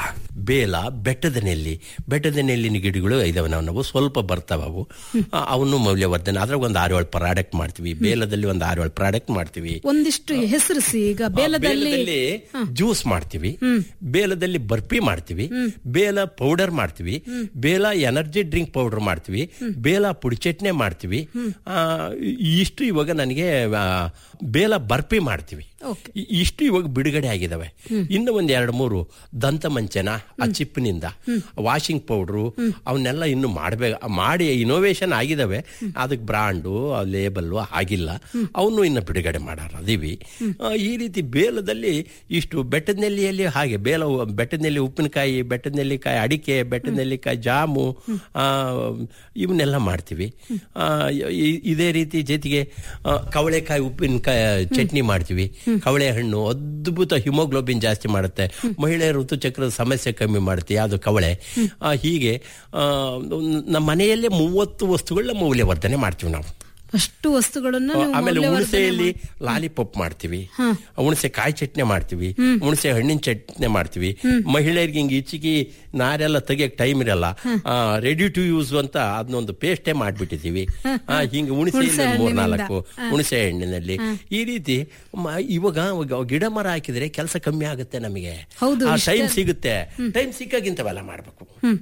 ಬೇಲ ಬೆಟ್ಟದ ನೆಲ್ಲಿ ಬೆಟ್ಟದ ನೆಲ್ಲಿನ ಗಿಡಗಳು ಇದಾವೆ ನಾವು ನಾವು ಸ್ವಲ್ಪ ಬರ್ತಾವೆ ಅವು ಆ, ಅವನು ಮೌಲ್ಯವರ್ಧನೆ ಅದ್ರಾಗ ಒಂದು ಆರು ಏಳು ಪ್ರಾಡಕ್ಟ್ ಮಾಡ್ತೀವಿ ಬೇಲದಲ್ಲಿ ಒಂದು ಆರು ಏಳು ಪ್ರಾಡಕ್ಟ್ ಮಾಡ್ತೀವಿ ಒಂದಿಷ್ಟು ಹೆಸರಿಸಿ ಈಗ ಬೇಲದಲ್ಲಿ ಬೇಲದಲ್ಲಿ ಜ್ಯೂಸ್ ಮಾಡ್ತೀವಿ ಬೇಲದಲ್ಲಿ ಬರ್ಫಿ ಮಾಡ್ತೀವಿ ಬೇಲ ಪೌಡರ್ ಮಾಡ್ತೀವಿ ಬೇಲ ಎನರ್ಜಿ ಡ್ರಿಂಕ್ ಪೌಡರ್ ಮಾಡ್ತೀವಿ ಬೇಲ ಪುಡಿ ಚಟ್ನಿ ಮಾಡ್ತೀವಿ ಆ, ಇಷ್ಟು ಇವಾಗ ನನಗೆ ಆ, ಬೇಲ ಬರ್ಫಿ ಮಾಡ್ತೀವಿ ಇ- ಇಷ್ಟು ಇವಾಗ ಬಿಡುಗಡೆ ಆಗಿದಾವೆ ಇನ್ನು ಒಂದ್ ಎರಡು ಮೂರು ದಂತ ಮಂಚನ ಆ ಚಿಪ್ಪಿನಿಂದ ವಾಷಿಂಗ್ ಪೌಡ್ರು ಅವನ್ನೆಲ್ಲ ಇನ್ನು ಮಾಡ್ಬೇಕು ಮಾಡಿ ಇನೋವೇಷನ್ ಆಗಿದಾವೆ ಅದಕ್ಕೆ ಬ್ರಾಂಡು ಲೇಬಲ್ಲು ಆಗಿಲ್ಲ ಅವನು ಇನ್ನು ಬಿಡುಗಡೆ ಮಾಡಾರ ಅದೀವಿ ಆ, ಈ ರೀತಿ ಬೇಲದಲ್ಲಿ ಇಷ್ಟು ಬೆಟ್ಟದ ನೆಲ್ಲಿಯಲ್ಲಿ ಹಾಗೆ ಬೇಲ ಬೆಟ್ಟದ ನೆಲ್ಲಿ ಉಪ್ಪಿನಕಾಯಿ ಬೆಟ್ಟದ ನೆಲ್ಲಿಕಾಯಿ ಅಡಿಕೆ ಬೆಟ್ಟದ ನೆಲ್ಲಿಕಾಯಿ ಜಾಮು ಆ, ಇವನ್ನೆಲ್ಲ ಮಾಡ್ತೀವಿ ಆ, ಇ- ಇದೇ ರೀತಿ ಜೊತೆಗೆ ಆ, ಕವಳೆಕಾಯಿ ಉಪ್ಪಿನಕಾಯಿ ಚಟ್ನಿ ಮಾಡ್ತೀವಿ ಕವಳೆ ಹಣ್ಣು ಅದ್ಭುತ ಹಿಮೋಗ್ಲೋಬಿನ್ ಜಾಸ್ತಿ ಮಾಡುತ್ತೆ ಮಹಿಳೆಯ ಋತುಚಕ್ರದ ಸಮಸ್ಯೆ ಕಮ್ಮಿ ಮಾಡುತ್ತೆ ಅದು ಕವಳೆ ಆ, ಹೀಗೆ ಆ, ನಮ್ಮ ಮನೆಯಲ್ಲೇ ಮೂವತ್ತು ವಸ್ತುಗಳನ್ನ ಮೌಲ್ಯವರ್ಧನೆ ಮಾಡ್ತೀವಿ ನಾವು ಅಷ್ಟು ವಸ್ತುಗಳನ್ನ ನೀವು ಆಮೇಲೆ ಮೌಲ್ಯವರ್ಧನೆ ಹುಣಸೆಯಲ್ಲಿ ಲಾಲಿಪಾಪ್ ಮಾಡ್ತೀವಿ ಹುಣಸೆ ಕಾಯಿ ಚಟ್ನಿ ಮಾಡ್ತೀವಿ ಹುಣಸೆ ಹಣ್ಣಿನ ಚಟ್ನಿ ಮಾಡ್ತೀವಿ ಮಹಿಳೆಯರಿಗೆ ಹಿಂಗೆ ಈಚಿಗೆ ನಾರೆಲ್ಲ ತೆಗಿಯಕ್ ಟೈಮ್ ಇರಲ್ಲ ರೆಡಿ ಟು ಯೂಸ್ ಅಂತ ಅದನ್ನೊಂದು ಪೇಸ್ಟೇ ಮಾಡ್ಬಿಟ್ಟಿದೀವಿ ಆ, ಹಿಂಗೆ ಹುಣಸೆಯಲ್ಲಿ ಹುಣಸೆ ಒಂದು ಮೂರ್ ಹಣ್ಣಿನಿಂದ. ನಾಲ್ಕು ಹುಣಸೆ ಹಣ್ಣಿನಲ್ಲಿ ಈ ರೀತಿ ಮ- ಇವಾಗ ಗ- ಗಿಡ ಮರ ಹಾಕಿದ್ರೆ ಕೆಲಸ ಕಮ್ಮಿ ಆಗುತ್ತೆ ನಮಗೆ ಹೌದು, ಇಷ್ಟ- ಟೈಮ್ ಸಿಗುತ್ತೆ ಟೈಮ್ ಸಿಕ್ಕಾಗಿಂತವೆಲ್ಲ ಮಾಡ್ಬೇಕು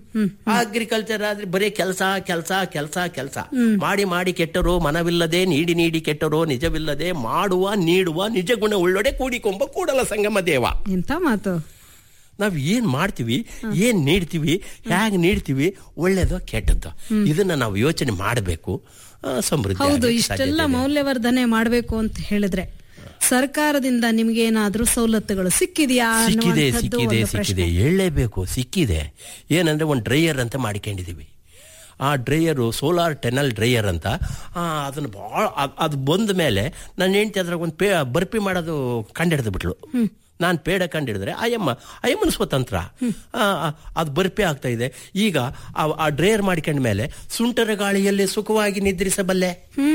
ಅಗ್ರಿಕಲ್ಚರ್ ಆದ್ರೆ ಬರೀ ಕೆಲಸ ಕೆಲಸ ಕೆಲಸ ಕೆಲಸ ಮಾಡಿ ಮಾಡಿ ಕೆಟ್ಟರೋ ಮನವಿಲ್ಲದೆ ನೀಡಿ ನೀಡಿ ಕೆಟ್ಟರೋ ನಿಜವಿಲ್ಲದೆ ಮಾಡುವ ನೀಡುವ ನಿಜ ಗುಣ ಉಳ್ಳೊಡೆ ಕೂಡಿಕೊಂಬ ಕೂಡಲ ಸಂಗಮ ದೇವ ಎಂತ ಮಾತು ನಾವ್ ಏನ್ ಮಾಡ್ತೀವಿ ಏನ್ ನೀಡ್ತೀವಿ ಹೇಗ್ ನೀಡ್ತೀವಿ ಒಳ್ಳೇದೋ ಕೆಟ್ಟದ್ದೋ ಇದನ್ನ ನಾವು ಯೋಚನೆ ಮಾಡಬೇಕು ಸಮೃದ್ಧಿ ಹೌದು ಆಗ್ಲಿಕ್ಕೆ ಇಷ್ಟೆಲ್ಲ ಸಾಧ್ಯತೆ ಇದೆ. ಮೌಲ್ಯವರ್ಧನೆ ಮಾಡ್ಬೇಕು ಅಂತ ಹೇಳಿದ್ರೆ ಸರ್ಕಾರದಿಂದ ನಿಮ್ಗೆ ಏನಾದ್ರೂ ಸವಲತ್ತುಗಳು ಸಿಕ್ಕಿದ್ಯಾ ಸಿಕ್ಕಿದೆ ಅನ್ನುವಂಥದ್ದು ಸಿಕ್ಕಿದೆ ಒಂದು ಪ್ರಶ್ನೆ. ಸಿಕ್ಕಿದೆ ಹೇಳಲೇಬೇಕು ಸಿಕ್ಕಿದೆ ಏನಂದ್ರೆ ಒಂದು ಡ್ರೈಯರ್ ಅಂತ ಮಾಡಿಕೊಂಡಿದೀವಿ ಆ ಡ್ರೈಯರು ಸೋಲಾರ್ ಟೆನಲ್ ಡ್ರೈಯರ್ ಅಂತ ಆ, ಅದನ್ನ ಭಾಳ ಅದು ಬಂದ ಮೇಲೆ ನನ್ನ ಹೆಂಡತಿ ಅದ್ರಾಗ ಒಂದು ಪೇ ಬರ್ಪಿ ಮಾಡೋದು ಕಂಡಿಡ್ದು ಬಿಟ್ಲು ನಾನು ಪೇಡ ಕಂಡಿಡಿದ್ರೆ ಅಯ್ಯಮ್ಮ ಅಯ್ಯಮ್ಮನ ಸ್ವತಂತ್ರ ಆ, ಆ, ಅದು ಬರ್ಪಿ ಆಗ್ತಾ ಇದೆ ಈಗ ಆ- ಆ ಡ್ರೈಯರ್ ಮಾಡ್ಕೊಂಡ ಮೇಲೆ ಸುಂಟರ ಗಾಳಿಯಲ್ಲಿ ಸುಖವಾಗಿ ನಿದ್ರಿಸಬಲ್ಲೆ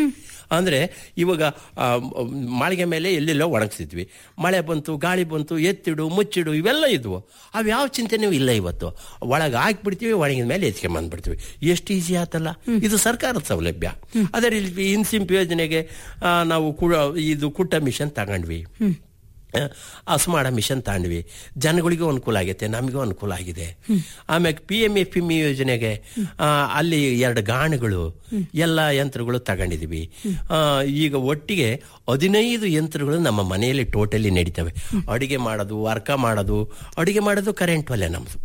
ಅಂದ್ರೆ ಇವಾಗ ಆ, ಮ್, ಮಾಳಿಗೆ ಮೇಲೆ ಎಲ್ಲೆಲ್ಲೋ ಒಣಗಿಸಿದ್ವಿ ಮಳೆ ಬಂತು ಗಾಳಿ ಬಂತು ಎತ್ತಿಡು ಮುಚ್ಚಿಡು ಇವೆಲ್ಲ ಇದ್ವು ಅವು ಯಾವ ಚಿಂತೆನೂ ಇಲ್ಲ ಇವತ್ತು ಒಳಗೆ ಹಾಕ್ಬಿಡ್ತೀವಿ ಒಣಗಿದ ಮೇಲೆ ಎತ್ಕೊಂಬಂದ್ಬಿಡ್ತೀವಿ ಎಷ್ಟು ಈಸಿ ಆತಲ್ಲ ಇದು ಸರ್ಕಾರದ ಸೌಲಭ್ಯ ಅದೇ ರೀತಿ ಇನ್ಸಿಂಪ್ ಯೋಜನೆಗೆ ಆ, ನಾವು ಕುಡ ಇದು ಕುಟ್ಟ ಮಿಷನ್ ತಗೊಂಡ್ವಿ ಹಸುಮಾಡ ಮಿಷನ್ ತಾಂಡ್ವಿ ಜನಗಳಿಗೂ ಅನುಕೂಲ ಆಗೈತೆ ನಮಗೂ ಅನುಕೂಲ ಆಗಿದೆ ಆಮ್ಯಾಗ ಪಿ ಎಂ ಎಫ್ ಎಂ ಯೋಜನೆಗೆ ಆ, ಅಲ್ಲಿ ಎರಡು ಗಾಣಗಳು ಎಲ್ಲ ಯಂತ್ರಗಳು ತಗೊಂಡಿದೀವಿ ಆ, ಈಗ ಒಟ್ಟಿಗೆ ಹದಿನೈದು ಯಂತ್ರಗಳು ನಮ್ಮ ಮನೆಯಲ್ಲಿ ಟೋಟಲಿ ನಡೀತವೆ ಅಡಿಗೆ ಮಾಡೋದು ವರ್ಕ ಮಾಡೋದು ಅಡಿಗೆ ಮಾಡೋದು ಕರೆಂಟ್ ಒಲೆ ನಮ್ದು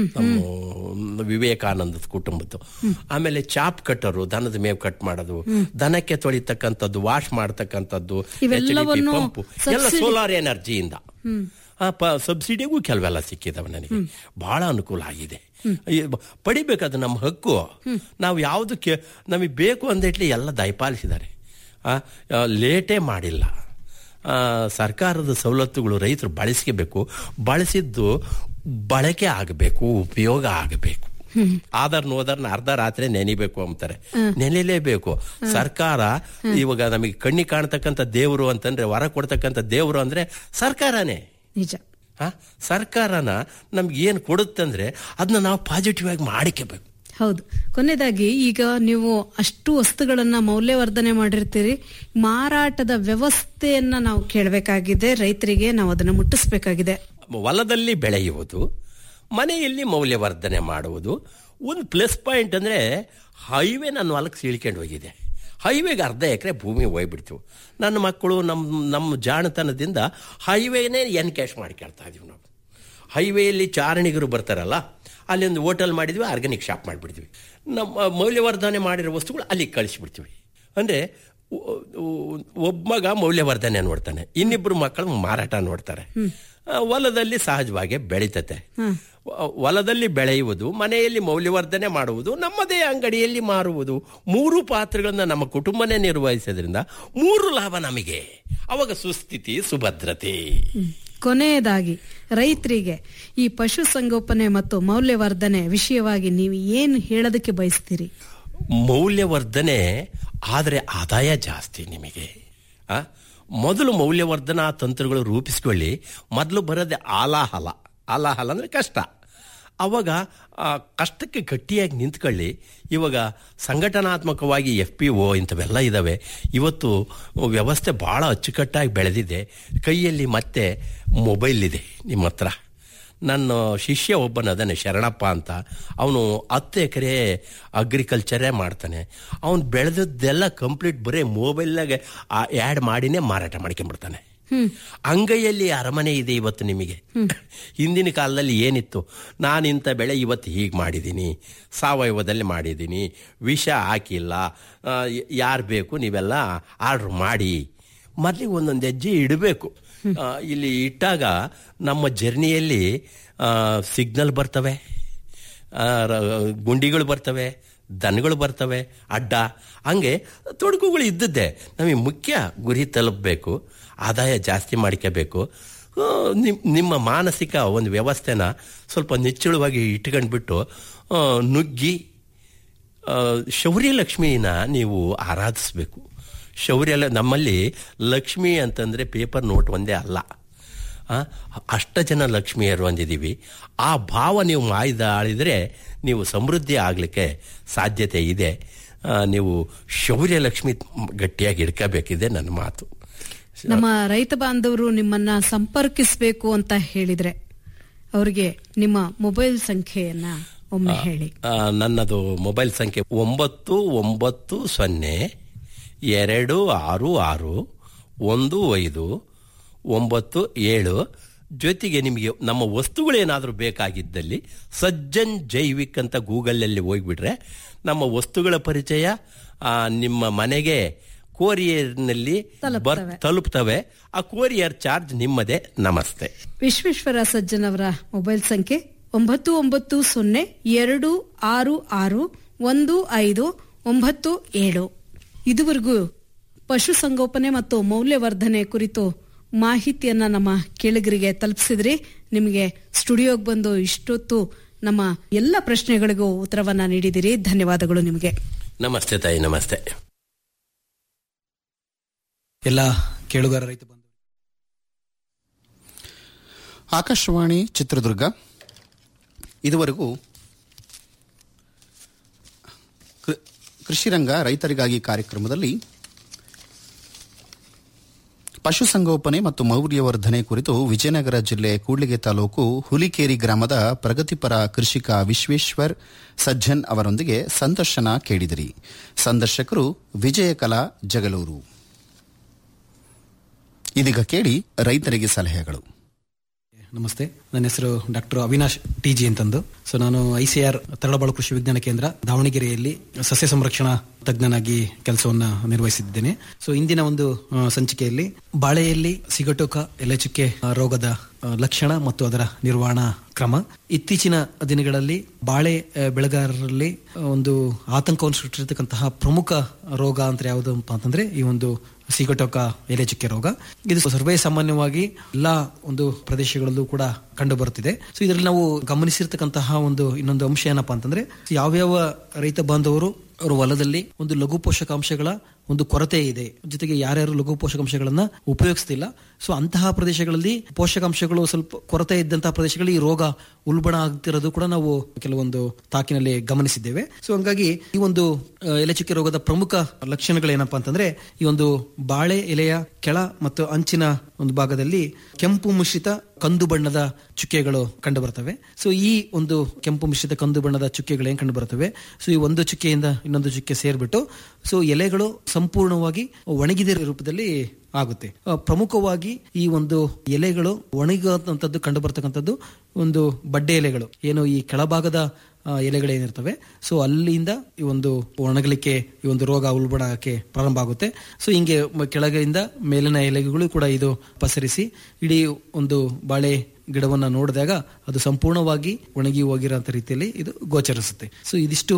ನಮ್ಮ ವಿವೇಕಾನಂದದ ಕುಟುಂಬದ್ದು ಆಮೇಲೆ ಚಾಪ್ ಕಟ್ಟರು ದನದ ಮೇವು ಕಟ್ ಮಾಡೋದು ದನಕ್ಕೆ ತೊಳಿತಕ್ಕಂಥದ್ದು ವಾಶ್ ಮಾಡ್ತಕ್ಕಂಥದ್ದು ಇವೆಲ್ಲವನ್ನು ಪಂಪು ಎಲ್ಲ subsidy- ಸೋಲಾರ್ ಎನರ್ಜಿಯಿಂದ ಆ ಪ ಸಬ್ಸಿಡಿಗೂ ಕೆಲವೆಲ್ಲ ಸಿಕ್ಕಿದಾವೆ ನನಗೆ ಬಹಳ ಅನುಕೂಲ ಆಗಿದೆ ಈ ಬ- ಪಡಿಬೇಕದು ನಮ್ಮ ಹಕ್ಕು ನಾವು ಯಾವುದಕ್ಕೆ ನಮಗೆ ಬೇಕು ಅಂದಿಟ್ಲಿ ಎಲ್ಲ ದಯಪಾಲಿಸಿದ್ದಾರೆ ಆ, ಆ, ಲೇಟೇ ಮಾಡಿಲ್ಲ ಆ, ಸರ್ಕಾರದ ಸವಲತ್ತುಗಳು ರೈತರು ಬಳಸ್ಕೋಬೇಕು ಬಳಸಿದ್ದು ಬಳಕೆ ಆಗಬೇಕು ಉಪಯೋಗ ಆಗಬೇಕು ಆಧಾರ್ ನೋದಾರ್ನ ಅರ್ಧ ರಾತ್ರಿ ನೆನಿಬೇಕು ಅಂತಾರೆ ನೆನೆಲೇಬೇಕು ಸರ್ಕಾರ ಇವಾಗ ನಮಗೆ ಕಣ್ಣಿ ಕಾಣ್ತಕ್ಕಂಥ ದೇವರು ಅಂತಂದ್ರೆ ವರ ಕೊಡ್ತಕ್ಕಂಥ ದೇವರು ಅಂದ್ರೆ ಸರ್ಕಾರನೇ ನಿಜ ಆ, ಸರ್ಕಾರನ ನಮ್ಗೆ ಏನು ಕೊಡುತ್ತಂದ್ರೆ ಅದನ್ನ ನಾವು ಪಾಸಿಟಿವ್ ಆಗಿ ಮಾಡಿಕೋಬೇಕು ಹೌದು ಕೊನೆಯದಾಗಿ ಈಗ ನೀವು ಅಷ್ಟು ವಸ್ತುಗಳನ್ನ ಮೌಲ್ಯವರ್ಧನೆ ಮಾಡಿರ್ತೀರಿ ಮಾರಾಟದ ವ್ಯವಸ್ಥೆಯನ್ನ ನಾವು ಕೇಳಬೇಕಾಗಿದೆ ರೈತರಿಗೆ ನಾವು ಅದನ್ನ ಮುಟ್ಟಿಸ್ಬೇಕಾಗಿದೆ ಹೊಲದಲ್ಲಿ ಬೆಳೆಯುವುದು ಮನೆಯಲ್ಲಿ ಮೌಲ್ಯವರ್ಧನೆ ಮಾಡುವುದು ಒಂದು ಪ್ಲಸ್ ಪಾಯಿಂಟ್ ಅಂದರೆ ಹೈವೇ ನನ್ನ ಹೊಲಕ್ಕೆ ಸೀಳ್ಕೊಂಡು ಹೋಗಿದೆ ಹೈವೇಗೆ ಅರ್ಧ ಎಕರೆ ಭೂಮಿ ಹೋಗ್ಬಿಡ್ತೀವಿ ನನ್ನ ಮಕ್ಕಳು ನಮ್ಮ ನಮ್ಮ ಜಾಣತನದಿಂದ ಹೈವೇನೇ ಎನ್ಕ್ಯಾಶ್ ಮಾಡ್ಕೊಳ್ತಾ ಇದೀವಿ ನಾವು ಹೈವೇಯಲ್ಲಿ ಚಾರಣಿಗರು ಬರ್ತಾರಲ್ಲ ಅಲ್ಲಿ ಒಂದು ಹೋಟೆಲ್ ಮಾಡಿದ್ವಿ ಆರ್ಗ್ಯಾನಿಕ್ ಶಾಪ್ ಮಾಡಿಬಿಡ್ತೀವಿ ನಮ್ಮ ಮೌಲ್ಯವರ್ಧನೆ ಮಾಡಿರೋ ವಸ್ತುಗಳು ಅಲ್ಲಿಗೆ ಕಳಿಸ್ಬಿಡ್ತೀವಿ ಅಂದರೆ ಒಬ್ಬ ಮಗ ಮೌಲ್ಯವರ್ಧನೆ ನೋಡ್ತಾನೆ ಇನ್ನಿಬ್ರು ಮಕ್ಕಳು ಮಾರಾಟ ನೋಡ್ತಾರೆ ಆ, ಹೊಲದಲ್ಲಿ ಸಹಜವಾಗಿ ಬೆಳೀತತೆ ವ- ಹೊಲದಲ್ಲಿ ಬೆಳೆಯುವುದು ಮನೆಯಲ್ಲಿ ಮೌಲ್ಯವರ್ಧನೆ ಮಾಡುವುದು ನಮ್ಮದೇ ಅಂಗಡಿಯಲ್ಲಿ ಮಾರುವುದು ಮೂರು ಪಾತ್ರಗಳನ್ನ ನಮ್ಮ ಕುಟುಂಬನೇ ನಿರ್ವಹಿಸೋದ್ರಿಂದ ಮೂರು ಲಾಭ ನಮಗೆ ಅವಾಗ ಸುಸ್ಥಿತಿ ಸುಭದ್ರತೆ ಕೊನೆಯದಾಗಿ ರೈತರಿಗೆ ಈ ಪಶು ಸಂಗೋಪನೆ ಮತ್ತು ಮೌಲ್ಯವರ್ಧನೆ ವಿಷಯವಾಗಿ ನೀವು ಏನು ಹೇಳೋದಕ್ಕೆ ಬಯಸ್ತೀರಿ ಮೌಲ್ಯವರ್ಧನೆ ಆದರೆ ಆದಾಯ ಜಾಸ್ತಿ ನಿಮಗೆ ಆ? ಮೊದಲು ಮೌಲ್ಯವರ್ಧನಾ ತಂತ್ರಗಳು ರೂಪಿಸ್ಕೊಳ್ಳಿ ಮೊದಲು ಬರೋದೇ ಆಲಾಹಲ ಆಲಾಹಲ ಅಂದ್ರೆ ಕಷ್ಟ ಅವಾಗ ಆ ಕಷ್ಟಕ್ಕೆ ಗಟ್ಟಿಯಾಗಿ ನಿಂತ್ಕೊಳ್ಳಿ ಇವಾಗ ಸಂಘಟನಾತ್ಮಕವಾಗಿ ಎಫ್ ಪಿ ಒ ಇಂಥವೆಲ್ಲ ಇದ್ದಾವೆ ಇವತ್ತು ವ್ಯವಸ್ಥೆ ಭಾಳ ಅಚ್ಚುಕಟ್ಟಾಗಿ ಬೆಳೆದಿದೆ ಕೈಯಲ್ಲಿ ಮತ್ತೆ ಮೊಬೈಲ್ ಇದೆ ನಿಮ್ಮ ಹತ್ರ ನನ್ನ ಶಿಷ್ಯ ಒಬ್ಬನದಾನೆ ಶರಣಪ್ಪ ಅಂತ ಅವನು ಹತ್ತು ಎಕರೆ ಅಗ್ರಿಕಲ್ಚರೇ ಮಾಡ್ತಾನೆ ಅವನು ಬೆಳೆದದ್ದೆಲ್ಲ ಕಂಪ್ಲೀಟ್ ಬರೀ ಮೊಬೈಲ್ನಾಗೆ ಆ್ಯಡ್ ಮಾಡಿನೇ ಮಾರಾಟ ಮಾಡ್ಕೊಂಡ್ಬಿಡ್ತಾನೆ ಅಂಗೈಯಲ್ಲಿ ಅರಮನೆ ಇದೆ ಇವತ್ತು ನಿಮಗೆ ಹಿಂದಿನ ಕಾಲದಲ್ಲಿ ಏನಿತ್ತು ನಾನು ಇಂಥ ಬೆಳೆ ಇವತ್ತು ಹೀಗೆ ಮಾಡಿದ್ದೀನಿ ಸಾವಯವದಲ್ಲಿ ಮಾಡಿದ್ದೀನಿ ವಿಷ ಹಾಕಿಲ್ಲ ಯಾರು ಬೇಕು ನೀವೆಲ್ಲ ಆರ್ಡ್ರ್ ಮಾಡಿ ಮೊದಲಿಗೆ ಒಂದೊಂದು ಹೆಜ್ಜೆ ಇಡಬೇಕು ಇಲ್ಲಿ ಇಟ್ಟಾಗ ನಮ್ಮ ಜರ್ನಿಯಲ್ಲಿ ಸಿಗ್ನಲ್ ಬರ್ತವೆ ಆ, ರ- ಗುಂಡಿಗಳು ಬರ್ತವೆ ದನಗಳು ಬರ್ತವೆ ಅಡ್ಡ ಹಂಗೆ ತೊಡಕುಗಳು ಇದ್ದದ್ದೇ ನಮಗೆ ಮುಖ್ಯ ಗುರಿ ತಲುಪಬೇಕು ಆದಾಯ ಜಾಸ್ತಿ ಮಾಡ್ಕೋಬೇಕು ಆ, ನಿಮ್- ನಿಮ್ಮ ಮಾನಸಿಕ ಒಂದು ವ್ಯವಸ್ಥೆನ ಸ್ವಲ್ಪ ನಿಚ್ಚಳವಾಗಿ ಇಟ್ಕೊಂಡ್ಬಿಟ್ಟು ಆ, ನುಗ್ಗಿ ಆ, ಶೌರ್ಯ ಲಕ್ಷ್ಮಿನ ನೀವು ಆರಾಧಿಸ್ಬೇಕು ಶೌರ್ಯ ಲ- ನಮ್ಮಲ್ಲಿ ಲಕ್ಷ್ಮಿ ಅಂತಂದರೆ ಪೇಪರ್ ನೋಟ್ ಒಂದೇ ಅಲ್ಲ ಆ, ಅಷ್ಟ ಜನ ಲಕ್ಷ್ಮಿಯರು ಅಂದಿದ್ದೀವಿ ಆ ಭಾವ ನೀವು ಆಯ್ದ ಆಳಿದರೆ ನೀವು ಸಮೃದ್ಧಿ ಆಗಲಿಕ್ಕೆ ಸಾಧ್ಯತೆ ಇದೆ ಆ, ನೀವು ಶೌರ್ಯ ಲಕ್ಷ್ಮಿ ಗಟ್ಟಿಯಾಗಿ ಹಿಡ್ಕೋಬೇಕಿದೆ ನನ್ನ ಮಾತು ನಮ್ಮ ರೈತ ಬಾಂಧವರು ನಿಮ್ಮನ್ನ ಸಂಪರ್ಕಿಸಬೇಕು ಅಂತ ಹೇಳಿದ್ರೆ ಅವರಿಗೆ ನಿಮ್ಮ ಮೊಬೈಲ್ ಸಂಖ್ಯೆಯನ್ನ ಒಮ್ಮೆ ಹೇಳಿ ಆ, ನನ್ನದು ಮೊಬೈಲ್ ಸಂಖ್ಯೆ ಒಂಬತ್ತು ಒಂಬತ್ತು ಸೊನ್ನೆ ಎರಡು ಆರು ಆರು ಒಂದು ಐದು ಒಂಬತ್ತು ಏಳು ಜೊತೆಗೆ ನಿಮಗೆ ನಮ್ಮ ವಸ್ತುಗಳೇನಾದರೂ ಬೇಕಾಗಿದ್ದಲ್ಲಿ ಸಜ್ಜನ್ ಜೈವಿಕ್ ಅಂತ ಗೂಗಲಲ್ಲಿ ಹೋಗ್ಬಿಟ್ರೆ ನಮ್ಮ ವಸ್ತುಗಳ ಪರಿಚಯ ಆ, ನಿಮ್ಮ ಮನೆಗೆ ಕೋರಿಯರ್ನಲ್ಲಿ ಬರ್ ತಲುಪ್ತವೆ ಆ ಕೋರಿಯರ್ ಚಾರ್ಜ್ ನಿಮ್ಮದೇ ನಮಸ್ತೆ ವಿಶ್ವೇಶ್ವರ ಸಜ್ಜನ್ ಅವರ ಮೊಬೈಲ್ ಸಂಖ್ಯೆ ಒಂಬತ್ತು ಒಂಬತ್ತು ಸೊನ್ನೆ ಎರಡು ಆರು ಆರು ಒಂದು ಐದು ಒಂಬತ್ತು ಏಳು ಇದುವರೆಗೂ ಪಶುಸಂಗೋಪನೆ ಮತ್ತು ಮೌಲ್ಯವರ್ಧನೆ ಕುರಿತು ಮಾಹಿತಿಯನ್ನ ನಮ್ಮ ಕೇಳಿಗರಿಗೆ ತಲುಪಿಸಿದ್ರಿ ನಿಮಗೆ ಸ್ಟುಡಿಯೋಗೆ ಬಂದು ಇಷ್ಟೊತ್ತು ನಮ್ಮ ಎಲ್ಲ ಪ್ರಶ್ನೆಗಳಿಗೂ ಉತ್ತರವನ್ನ ನೀಡಿದಿರಿ ಧನ್ಯವಾದಗಳು ನಿಮಗೆ ನಮಸ್ತೆ ತಾಯಿ ನಮಸ್ತೆ ಎಲ್ಲ ಕೇಳುಗರ ರೈತ ಬಂಧು ಆಕಾಶವಾಣಿ ಚಿತ್ರದುರ್ಗ ಇದುವರೆಗೂ ಕೃ- ಕೃಷಿರಂಗ ರೈತರಿಗಾಗಿ ಕಾರ್ಯಕ್ರಮದಲ್ಲಿ ಪಶುಸಂಗೋಪನೆ ಮತ್ತು ಮೌಲ್ಯವರ್ಧನೆ ಕುರಿತು ವಿಜಯನಗರ ಜಿಲ್ಲೆ ಕೂಡ್ಲಿಗೆ ತಾಲೂಕು ಹುಲಿಕೇರಿ ಗ್ರಾಮದ ಪ್ರಗತಿಪರ ಕೃಷಿಕ ವಿಶ್ವೇಶ್ವರ್ ಸಜ್ಜನ್ ಅವರೊಂದಿಗೆ ಸಂದರ್ಶನ ಕೇಳಿದಿರಿ ಸಂದರ್ಶಕರು ವಿಜಯಕಲಾ ಜಗಲೂರು ಇದೀಗ ಕೇಳಿ ರೈತರಿಗೆ ಸಲಹೆಗಳು ನಮಸ್ತೆ ನನ್ನ ಹೆಸರು ಡಾಕ್ಟರ್ ಅವಿನಾಶ್ ಟಿ ಜಿ ಅಂತಂದು ಸೊ ನಾನು ಐಸಿಆರ್ ತರಳಬಾಳು ಕೃಷಿ ವಿಜ್ಞಾನ ಕೇಂದ್ರ ದಾವಣಗೆರೆಯಲ್ಲಿ ಸಸ್ಯ ಸಂರಕ್ಷಣಾ ತಜ್ಞನಾಗಿ ಕೆಲಸವನ್ನ ನಿರ್ವಹಿಸಿದ್ದೇನೆ ಸೊ ಇಂದಿನ ಒಂದು ಆ, ಸಂಚಿಕೆಯಲ್ಲಿ ಬಾಳೆಯಲ್ಲಿ ಸಿಗಟೋಕ ಎಲೆಚುಕ್ಕೆ ಆ, ರೋಗದ ಆ, ಲಕ್ಷಣ ಮತ್ತು ಅದರ ನಿರ್ವಹಣಾ ಕ್ರಮ ಇತ್ತೀಚಿನ ದಿನಗಳಲ್ಲಿ ಬಾಳೆ ಆ, ಬೆಳೆಗಾರರಲ್ಲಿ ಆ, ಒಂದು ಆತಂಕವನ್ನು ಸೃಷ್ಟಿಸತಕ್ಕಂತಹ ಪ್ರಮುಖ ರೋಗ ಅಂತ ಯಾವುದು ಅಂತಂದ್ರೆ ಈ ಒಂದು ಸಿಗಟೋಕ ಎಲೆ ಚುಕ್ಕೆ ರೋಗ ಇದು ಸರ್ವೇ ಸಾಮಾನ್ಯವಾಗಿ ಎಲ್ಲಾ ಒಂದು ಪ್ರದೇಶಗಳಲ್ಲೂ ಕೂಡ ಕಂಡು ಬರುತ್ತಿದೆ ಸೊ ಇದರಲ್ಲಿ ನಾವು ಗಮನಿಸಿರ್ತಕ್ಕಂತಹ ಒಂದು ಇನ್ನೊಂದು ಅಂಶ ಏನಪ್ಪಾ ಅಂತಂದ್ರೆ ಯಾವ್ಯಾವ ರೈತ ಬಾಂಧವರು ಅವರ ಹೊಲದಲ್ಲಿ ಒಂದು ಲಘು ಪೋಷಕಾಂಶಗಳ ಒಂದು ಕೊರತೆ ಇದೆ ಜೊತೆಗೆ ಯಾರ್ಯಾರು ಲಘು ಪೋಷಕಾಂಶಗಳನ್ನ ಉಪಯೋಗಿಸ್ತಿಲ್ಲ ಸೊ ಅಂತಹ ಪ್ರದೇಶಗಳಲ್ಲಿ ಪೋಷಕಾಂಶಗಳು ಸ್ವಲ್ಪ ಕೊರತೆ ಇದ್ದಂತಹ ಪ್ರದೇಶಗಳಲ್ಲಿ ಈ ರೋಗ ಉಲ್ಬಣ ಆಗ್ತಿರೋದು ಕೂಡ ನಾವು ಕೆಲವೊಂದು ತಾಕಿನಲ್ಲಿ ಗಮನಿಸಿದ್ದೇವೆ ಸೊ ಹಂಗಾಗಿ ಈ ಒಂದು ಆ, ಎಲೆಚುಕ್ಕೆ ರೋಗದ ಪ್ರಮುಖ ಲಕ್ಷಣಗಳೇನಪ್ಪಾ ಅಂತಂದ್ರೆ ಈ ಒಂದು ಬಾಳೆ ಎಲೆಯ ಕೆಳ ಮತ್ತು ಅಂಚಿನ ಒಂದು ಭಾಗದಲ್ಲಿ ಕೆಂಪು ಮಿಶ್ರಿತ ಕಂದು ಬಣ್ಣದ ಚುಕ್ಕೆಗಳು ಕಂಡು ಬರ್ತವೆ ಸೊ ಈ ಒಂದು ಕೆಂಪು ಮಿಶ್ರಿತ ಕಂದು ಬಣ್ಣದ ಚುಕ್ಕೆಗಳು ಏನ್ ಕಂಡು ಬರ್ತವೆ ಸೊ ಈ ಒಂದು ಚುಕ್ಕೆಯಿಂದ ಇನ್ನೊಂದು ಚುಕ್ಕೆ ಸೇರ್ಬಿಟ್ಟು ಸೊ ಎಲೆಗಳು ಸಂಪೂರ್ಣವಾಗಿ ಒಣಗಿದ ರೂಪದಲ್ಲಿ ಆಗುತ್ತೆ ಆ, ಪ್ರಮುಖವಾಗಿ ಈ ಒಂದು ಎಲೆಗಳು ಒಣಗುವಂತದ್ದು ಕಂಡು ಬರ್ತಕ್ಕಂಥದ್ದು ಒಂದು ಬಡ್ಡೆ ಎಲೆಗಳು ಏನು ಈ ಕೆಳಭಾಗದ ಆ, ಎಲೆಗಳೇನಿರ್ತವೆ ಸೊ ಅಲ್ಲಿಂದ ಈ ಒಂದು ಒಣಗಲಿಕ್ಕೆ ಈ ಒಂದು ರೋಗ ಉಲ್ಬಣ ಆಗಕ್ಕೆ ಪ್ರಾರಂಭ ಆಗುತ್ತೆ ಸೊ ಹಿಂಗೆ ಮ- ಕೆಳಗಿಂದ ಮೇಲಿನ ಎಲೆಗಳು ಕೂಡ ಇದು ಪಸರಿಸಿ ಇಡೀ ಒಂದು ಬಾಳೆ ಗಿಡವನ್ನ ನೋಡಿದಾಗ ಅದು ಸಂಪೂರ್ಣವಾಗಿ ಒಣಗಿ ಹೋಗಿರೋಂಥ ರೀತಿಯಲ್ಲಿ ಇದು ಗೋಚರಿಸುತ್ತೆ ಸೊ ಇದಿಷ್ಟು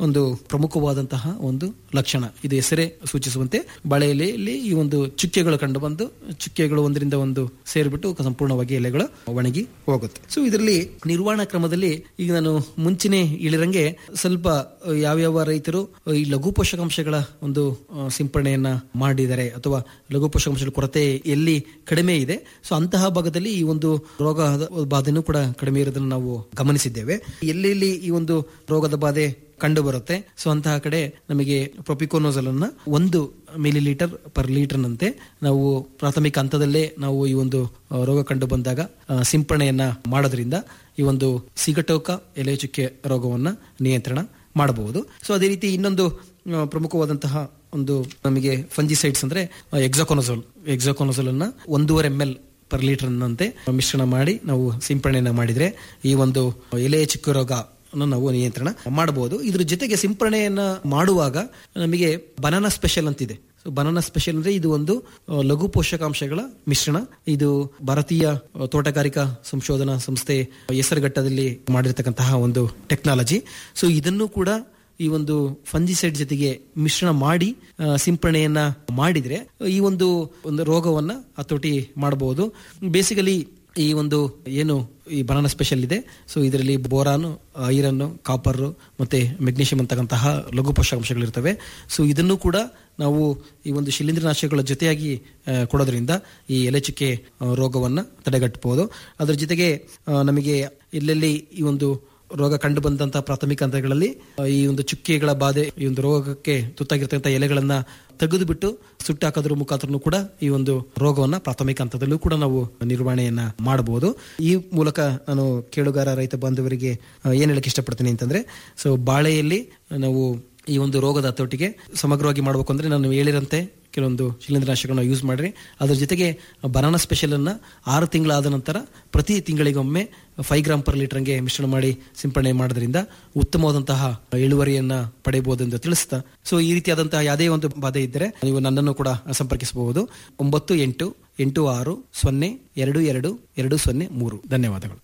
ಒಂದು ಪ್ರಮುಖವಾದಂತಹ ಒಂದು ಲಕ್ಷಣ ಇದು ಹೆಸರೇ ಸೂಚಿಸುವಂತೆ ಬಾಳೆ ಎಲೆಯಲ್ಲಿ ಈ ಒಂದು ಚುಕ್ಕೆಗಳು ಕಂಡು ಬಂದು ಚುಕ್ಕೆಗಳು ಒಂದರಿಂದ ಒಂದು ಸೇರಿಬಿಟ್ಟು ಸಂಪೂರ್ಣವಾಗಿ ಎಲೆಗಳು ಒಣಗಿ ಹೋಗುತ್ತೆ ಸೊ ಇದರಲ್ಲಿ ನಿರ್ವಹಣಾ ಕ್ರಮದಲ್ಲಿ ಈಗ ನಾನು ಮುಂಚೆನೆ ಹೇಳಿರಂಗೆ ಸ್ವಲ್ಪ ಅಹ್, ಯಾವ್ಯಾವ ರೈತರು ಅಹ್, ಈ ಲಘು ಪೋಷಕಾಂಶಗಳ ಒಂದು ಅಹ್, ಸಿಂಪರಣೆಯನ್ನ ಮಾಡಿದ್ದಾರೆ ಅಥವಾ ಲಘು ಪೋಷಕಾಂಶಗಳ ಕೊರತೆ ಎಲ್ಲಿ ಕಡಿಮೆ ಇದೆ ಸೊ ಅಂತಹ ಭಾಗದಲ್ಲಿ ಈ ಒಂದು ರೋಗದ ಬಾಧೆನೂ ಕೂಡ ಕಡಿಮೆ ಇರೋದನ್ನು ನಾವು ಗಮನಿಸಿದ್ದೇವೆ ಎಲ್ಲೆಲ್ಲಿ ಈ ಒಂದು ರೋಗದ ಬಾಧೆ ಕಂಡು ಬರುತ್ತೆ ಸೊ ಅಂತಹ ಕಡೆ ನಮಗೆ ಪ್ರೊಪಿಕೋನೋಸಲ್ ಅನ್ನ ಒಂದು ಮಿಲಿ ಲೀಟರ್ ಪರ್ ಲೀಟರ್ನಂತೆ ನಾವು ಪ್ರಾಥಮಿಕ ಹಂತದಲ್ಲೇ ನಾವು ಈ ಒಂದು ಆ, ರೋಗ ಕಂಡು ಬಂದಾಗ ಆ, ಸಿಂಪರಣೆಯನ್ನ ಮಾಡೋದ್ರಿಂದ ಈ ಒಂದು ಸಿಗಟೋಕ ಎಲೆ ಚುಕ್ಕೆ ರೋಗವನ್ನ ನಿಯಂತ್ರಣ ಮಾಡಬಹುದು ಸೊ ಅದೇ ರೀತಿ ಇನ್ನೊಂದು ಆ, ಪ್ರಮುಖವಾದಂತಹ ಒಂದು ನಮಗೆ ಫಂಜಿಸೈಡ್ಸ್ ಅಂದ್ರೆ ಎಕ್ಸಾಕೋನೋಸೋಲ್ ಎಕ್ಸಾಕೋನೋಸೋಲ್ ಅನ್ನ ಒಂದೂವರೆ ಎಂ ಎಲ್ ಪರ್ ಲೀಟರ್ನಂತೆ ಮಿಶ್ರಣ ಮಾಡಿ ನಾವು ಸಿಂಪರಣೆಯನ್ನ ಮಾಡಿದ್ರೆ ಈ ಒಂದು ಎಲೆ ಚಿಕ್ಕ ರೋಗ ನಾವು ನಿಯಂತ್ರಣ ಮಾಡಬಹುದು ಇದ್ರ ಜೊತೆಗೆ ಸಿಂಪರಣೆಯನ್ನ ಮಾಡುವಾಗ ನಮಗೆ ಬನಾನಾ ಸ್ಪೆಷಲ್ ಅಂತಿದೆ ಸೊ ಬನಾನಾ ಸ್ಪೆಷಲ್ ಅಂದ್ರೆ ಇದು ಒಂದು ಆ, ಲಘು ಪೋಷಕಾಂಶಗಳ ಮಿಶ್ರಣ ಇದು ಭಾರತೀಯ ಆ, ತೋಟಗಾರಿಕಾ ಸಂಶೋಧನಾ ಸಂಸ್ಥೆ ಹೆಸರುಘಟ್ಟದಲ್ಲಿ ಮಾಡಿರ್ತಕ್ಕಂತಹ ಒಂದು ಟೆಕ್ನಾಲಜಿ ಸೊ ಇದನ್ನು ಕೂಡ ಈ ಒಂದು ಫಂಜಿಸೈಡ್ ಜೊತೆಗೆ ಮಿಶ್ರಣ ಮಾಡಿ ಆ, ಸಿಂಪರಣೆಯನ್ನ ಮಾಡಿದ್ರೆ ಈ ಒಂದು ಒಂದು ರೋಗವನ್ನ ಹತೋಟಿ ಮಾಡಬಹುದು ಬೇಸಿಕಲಿ ಈ ಒಂದು ಏನು ಈ ಬನಾನಾ ಸ್ಪೆಷಲ್ ಇದೆ ಸೊ ಇದರಲ್ಲಿ ಬೋರಾನು ಐರನ್ ಕಾಪರ್ ಮತ್ತೆ ಮೆಗ್ನೀಷಿಯಂ ಅಂತಕ್ಕಂತಹ ಲಘು ಪೋಷಕಾಂಶಗಳಿರ್ತವೆ ಸೊ ಇದನ್ನು ಕೂಡ ನಾವು ಈ ಒಂದು ಶಿಲೀಂಧ್ರನಾಶಕಗಳ ಜೊತೆಯಾಗಿ ಆ, ಕೊಡೋದ್ರಿಂದ ಈ ಎಲೆಚುಕ್ಕೆ ಆ, ರೋಗವನ್ನ ತಡೆಗಟ್ಟಬಹುದು ಅದರ ಜೊತೆಗೆ ಆ, ನಮಗೆ ಎಲ್ಲೆಲ್ಲಿ ಈ ಒಂದು ರೋಗ ಕಂಡು ಬಂದಂತಹ ಪ್ರಾಥಮಿಕ ಹಂತಗಳಲ್ಲಿ ಆ, ಈ ಒಂದು ಚುಕ್ಕೆಗಳ ಬಾಧೆ ಈ ಒಂದು ರೋಗಕ್ಕೆ ತುತ್ತಾಗಿರ್ತಕ್ಕಂಥ ಎಲೆಗಳನ್ನ ತೆಗೆದು ಬಿಟ್ಟು ಸುಟ್ಟು ಹಾಕೋದ್ರ ಮುಖಾಂತರನು ಕೂಡ ಈ ಒಂದು ರೋಗವನ್ನ ಪ್ರಾಥಮಿಕ ಹಂತದಲ್ಲೂ ಕೂಡ ನಾವು ನಿರ್ವಹಣೆಯನ್ನ ಮಾಡಬಹುದು ಈ ಮೂಲಕ ನಾನು ಕೇಳುಗಾರ ರೈತ ಬಾಂಧವರಿಗೆ ಆ, ಏನ್ ಹೇಳಕ್ ಇಷ್ಟಪಡ್ತೀನಿ ಅಂತಂದ್ರೆ ಸೊ ಬಾಳೆಯಲ್ಲಿ ನಾವು ಈ ಒಂದು ರೋಗದ ಹತೋಟಿಗೆ ಸಮಗ್ರವಾಗಿ ಮಾಡಬೇಕು ಅಂದ್ರೆ ನಾನು ಹೇಳಿರಂತೆ ಕೆಲವೊಂದು ಶಿಲೀಂಧ್ರನಾಶಕಗಳನ್ನ ಯೂಸ್ ಮಾಡ್ರಿ ಅದ್ರ ಜೊತೆಗೆ ಬನಾನಾ ಸ್ಪೆಷಲ್ ಅನ್ನ ಆರು ತಿಂಗಳಾದ ನಂತರ ಪ್ರತಿ ತಿಂಗಳಿಗೊಮ್ಮೆ ಫೈವ್ ಗ್ರಾಮ್ ಪರ್ ಲೀಟರ್ಗೆ ಮಿಶ್ರಣ ಮಾಡಿ ಸಿಂಪಡಣೆ ಮಾಡೋದ್ರಿಂದ ಉತ್ತಮವಾದಂತಹ ಇಳುವರಿಯನ್ನ ಪಡೆಯಬಹುದು ಎಂದು ತಿಳಿಸ್ತಾ ಸೊ ಈ ರೀತಿಯಾದಂತಹ ಯಾವುದೇ ಒಂದು ಬಾಧೆ ಇದ್ದರೆ ನೀವು ನನ್ನನ್ನು ಕೂಡ ಸಂಪರ್ಕಿಸಬಹುದು ಒಂಬತ್ತು ಎಂಟು ಎಂಟು ಆರು ಸೊನ್ನೆ ಎರಡು ಎರಡು ಎರಡು ಸೊನ್ನೆ ಮೂರು ಧನ್ಯವಾದಗಳು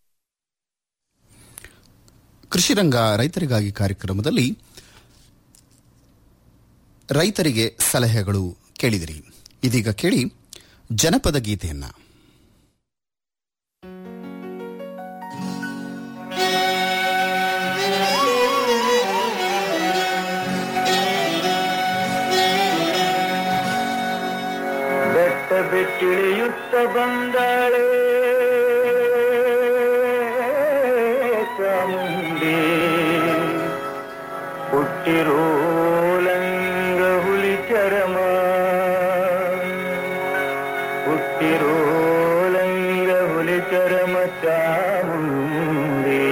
ಕೃಷಿ ರಂಗ ರೈತರಿಗಾಗಿ ಕಾರ್ಯಕ್ರಮದಲ್ಲಿ ರೈತರಿಗೆ ಸಲಹೆಗಳು ಕೇಳಿದಿರಿ ಇದೀಗ ಕೇಳಿ ಜನಪದ ಗೀತೆಯನ್ನ ಬೆಟ್ಟ ಬಿಟ್ಟಿಳಿಯುತ್ತ ಬಂದಾಳೆ ಚಾಮುಂಡಿ ಹುಟ್ಟಿರೋ ಲಂಗ ಹುಲಿ ಚರಮ ಹುಟ್ಟಿರೋ ಲಂಗ ಹುಲಿ ಚರಮ ಚಾಮುಂಡಿ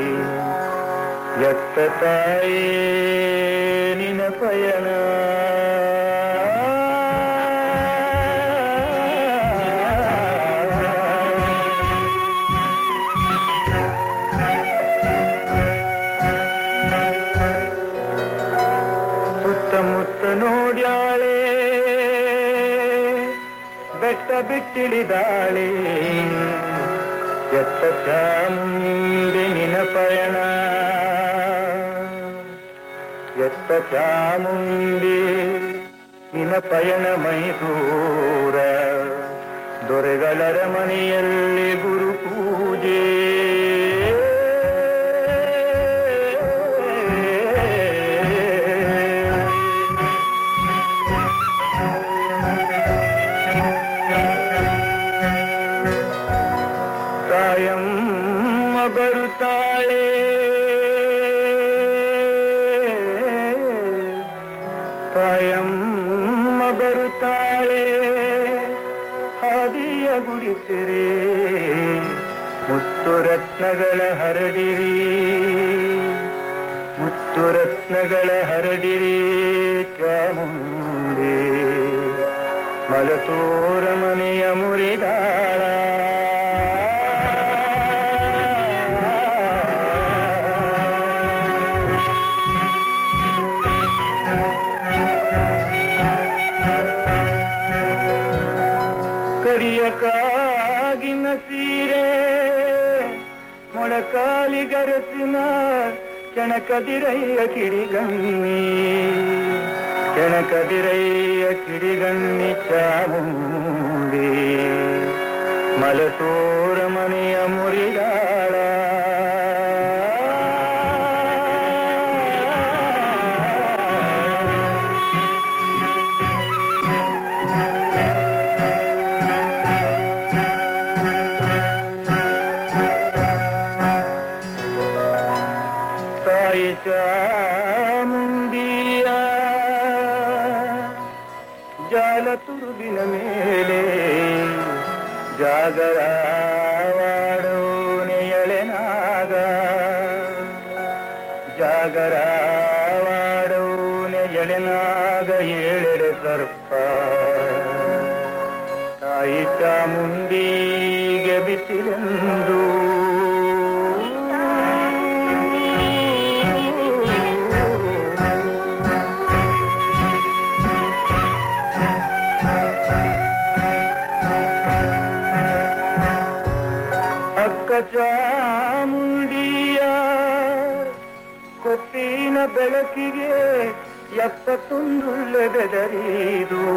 ಎತ್ತ ತಾಯೇ ನಿನ ಪಯಣ ಸುತ್ತಮುತ್ತ ನೋಡ್ಯಾಳೆ ಬೆಟ್ಟ ಬಿಟ್ಟಿಳಿದಾಳೆ ಎತ್ತ ಚಾಮುಂಡಿ ನಿನ ಪಯಣ ಎತ್ತ ಚಾಮುಂಡಿ ನಿನ ಪಯಣ ಮೈಸೂರ ದೊರೆಗಳರ ಮನೆಯಲ್ಲಿ ಗುರು ಪೂಜೆ ತಾಯಮ್ಮ ಬರುತ್ತಾಳೆ ತಾಯಮ್ಮ ಬರುತ್ತಾಳೆ ಹಾದಿಯ ಗುಡಿಸಿರಿ ಮುತ್ತು ರತ್ನಗಳ ಹರಡಿರಿ ಮುತ್ತು ರತ್ನಗಳ ಹರಡಿರಿ ಚಾಮುಂಡಿ ಮಲತೋರ ಮನೆಯ ಮುರಿದಾಳ ಕರಿಯ ಕಾಗಿನ ಸೀರೆ ಮೊಳಕಾಲಿ ಗರಸಿನ ಕೆಣಕದಿರಯ್ಯ ಕಿಡಿಗಣ್ಣಿ ಕೆಣಕದಿರಯ್ಯ ಕಿಡಿಗಣ್ಣಿ ಚಾಮುಂಡಿ ಮಲಸೋರ ಮನೆಯ ಮುರಿದಾಳ ತಾಯಿ ಚಾಮುಂಡಿಯ ಜಾಲ ತುರುಬಿನ ಮೇಲೆ ಜಾಗರವಾಡೋನೆ ಎಳೆನಾಗ ಜಾಗರವಾಡೋನೆ ಎಳೆನಾಗ ಏಳೆಡೆ ಸರ್ಪ ತಾಯಿ ಚಾಮುಂಡಿಗೆ ಬಿಸಿಲೆಂದು ಅಕ್ಕ ಚಾಮುಂಡಿಯ ಕೊಪ್ಪಿನ ಬೆಳಕಿಗೆ ಎಪ್ಪತ್ತೊಂದು ಬೆದರಿದು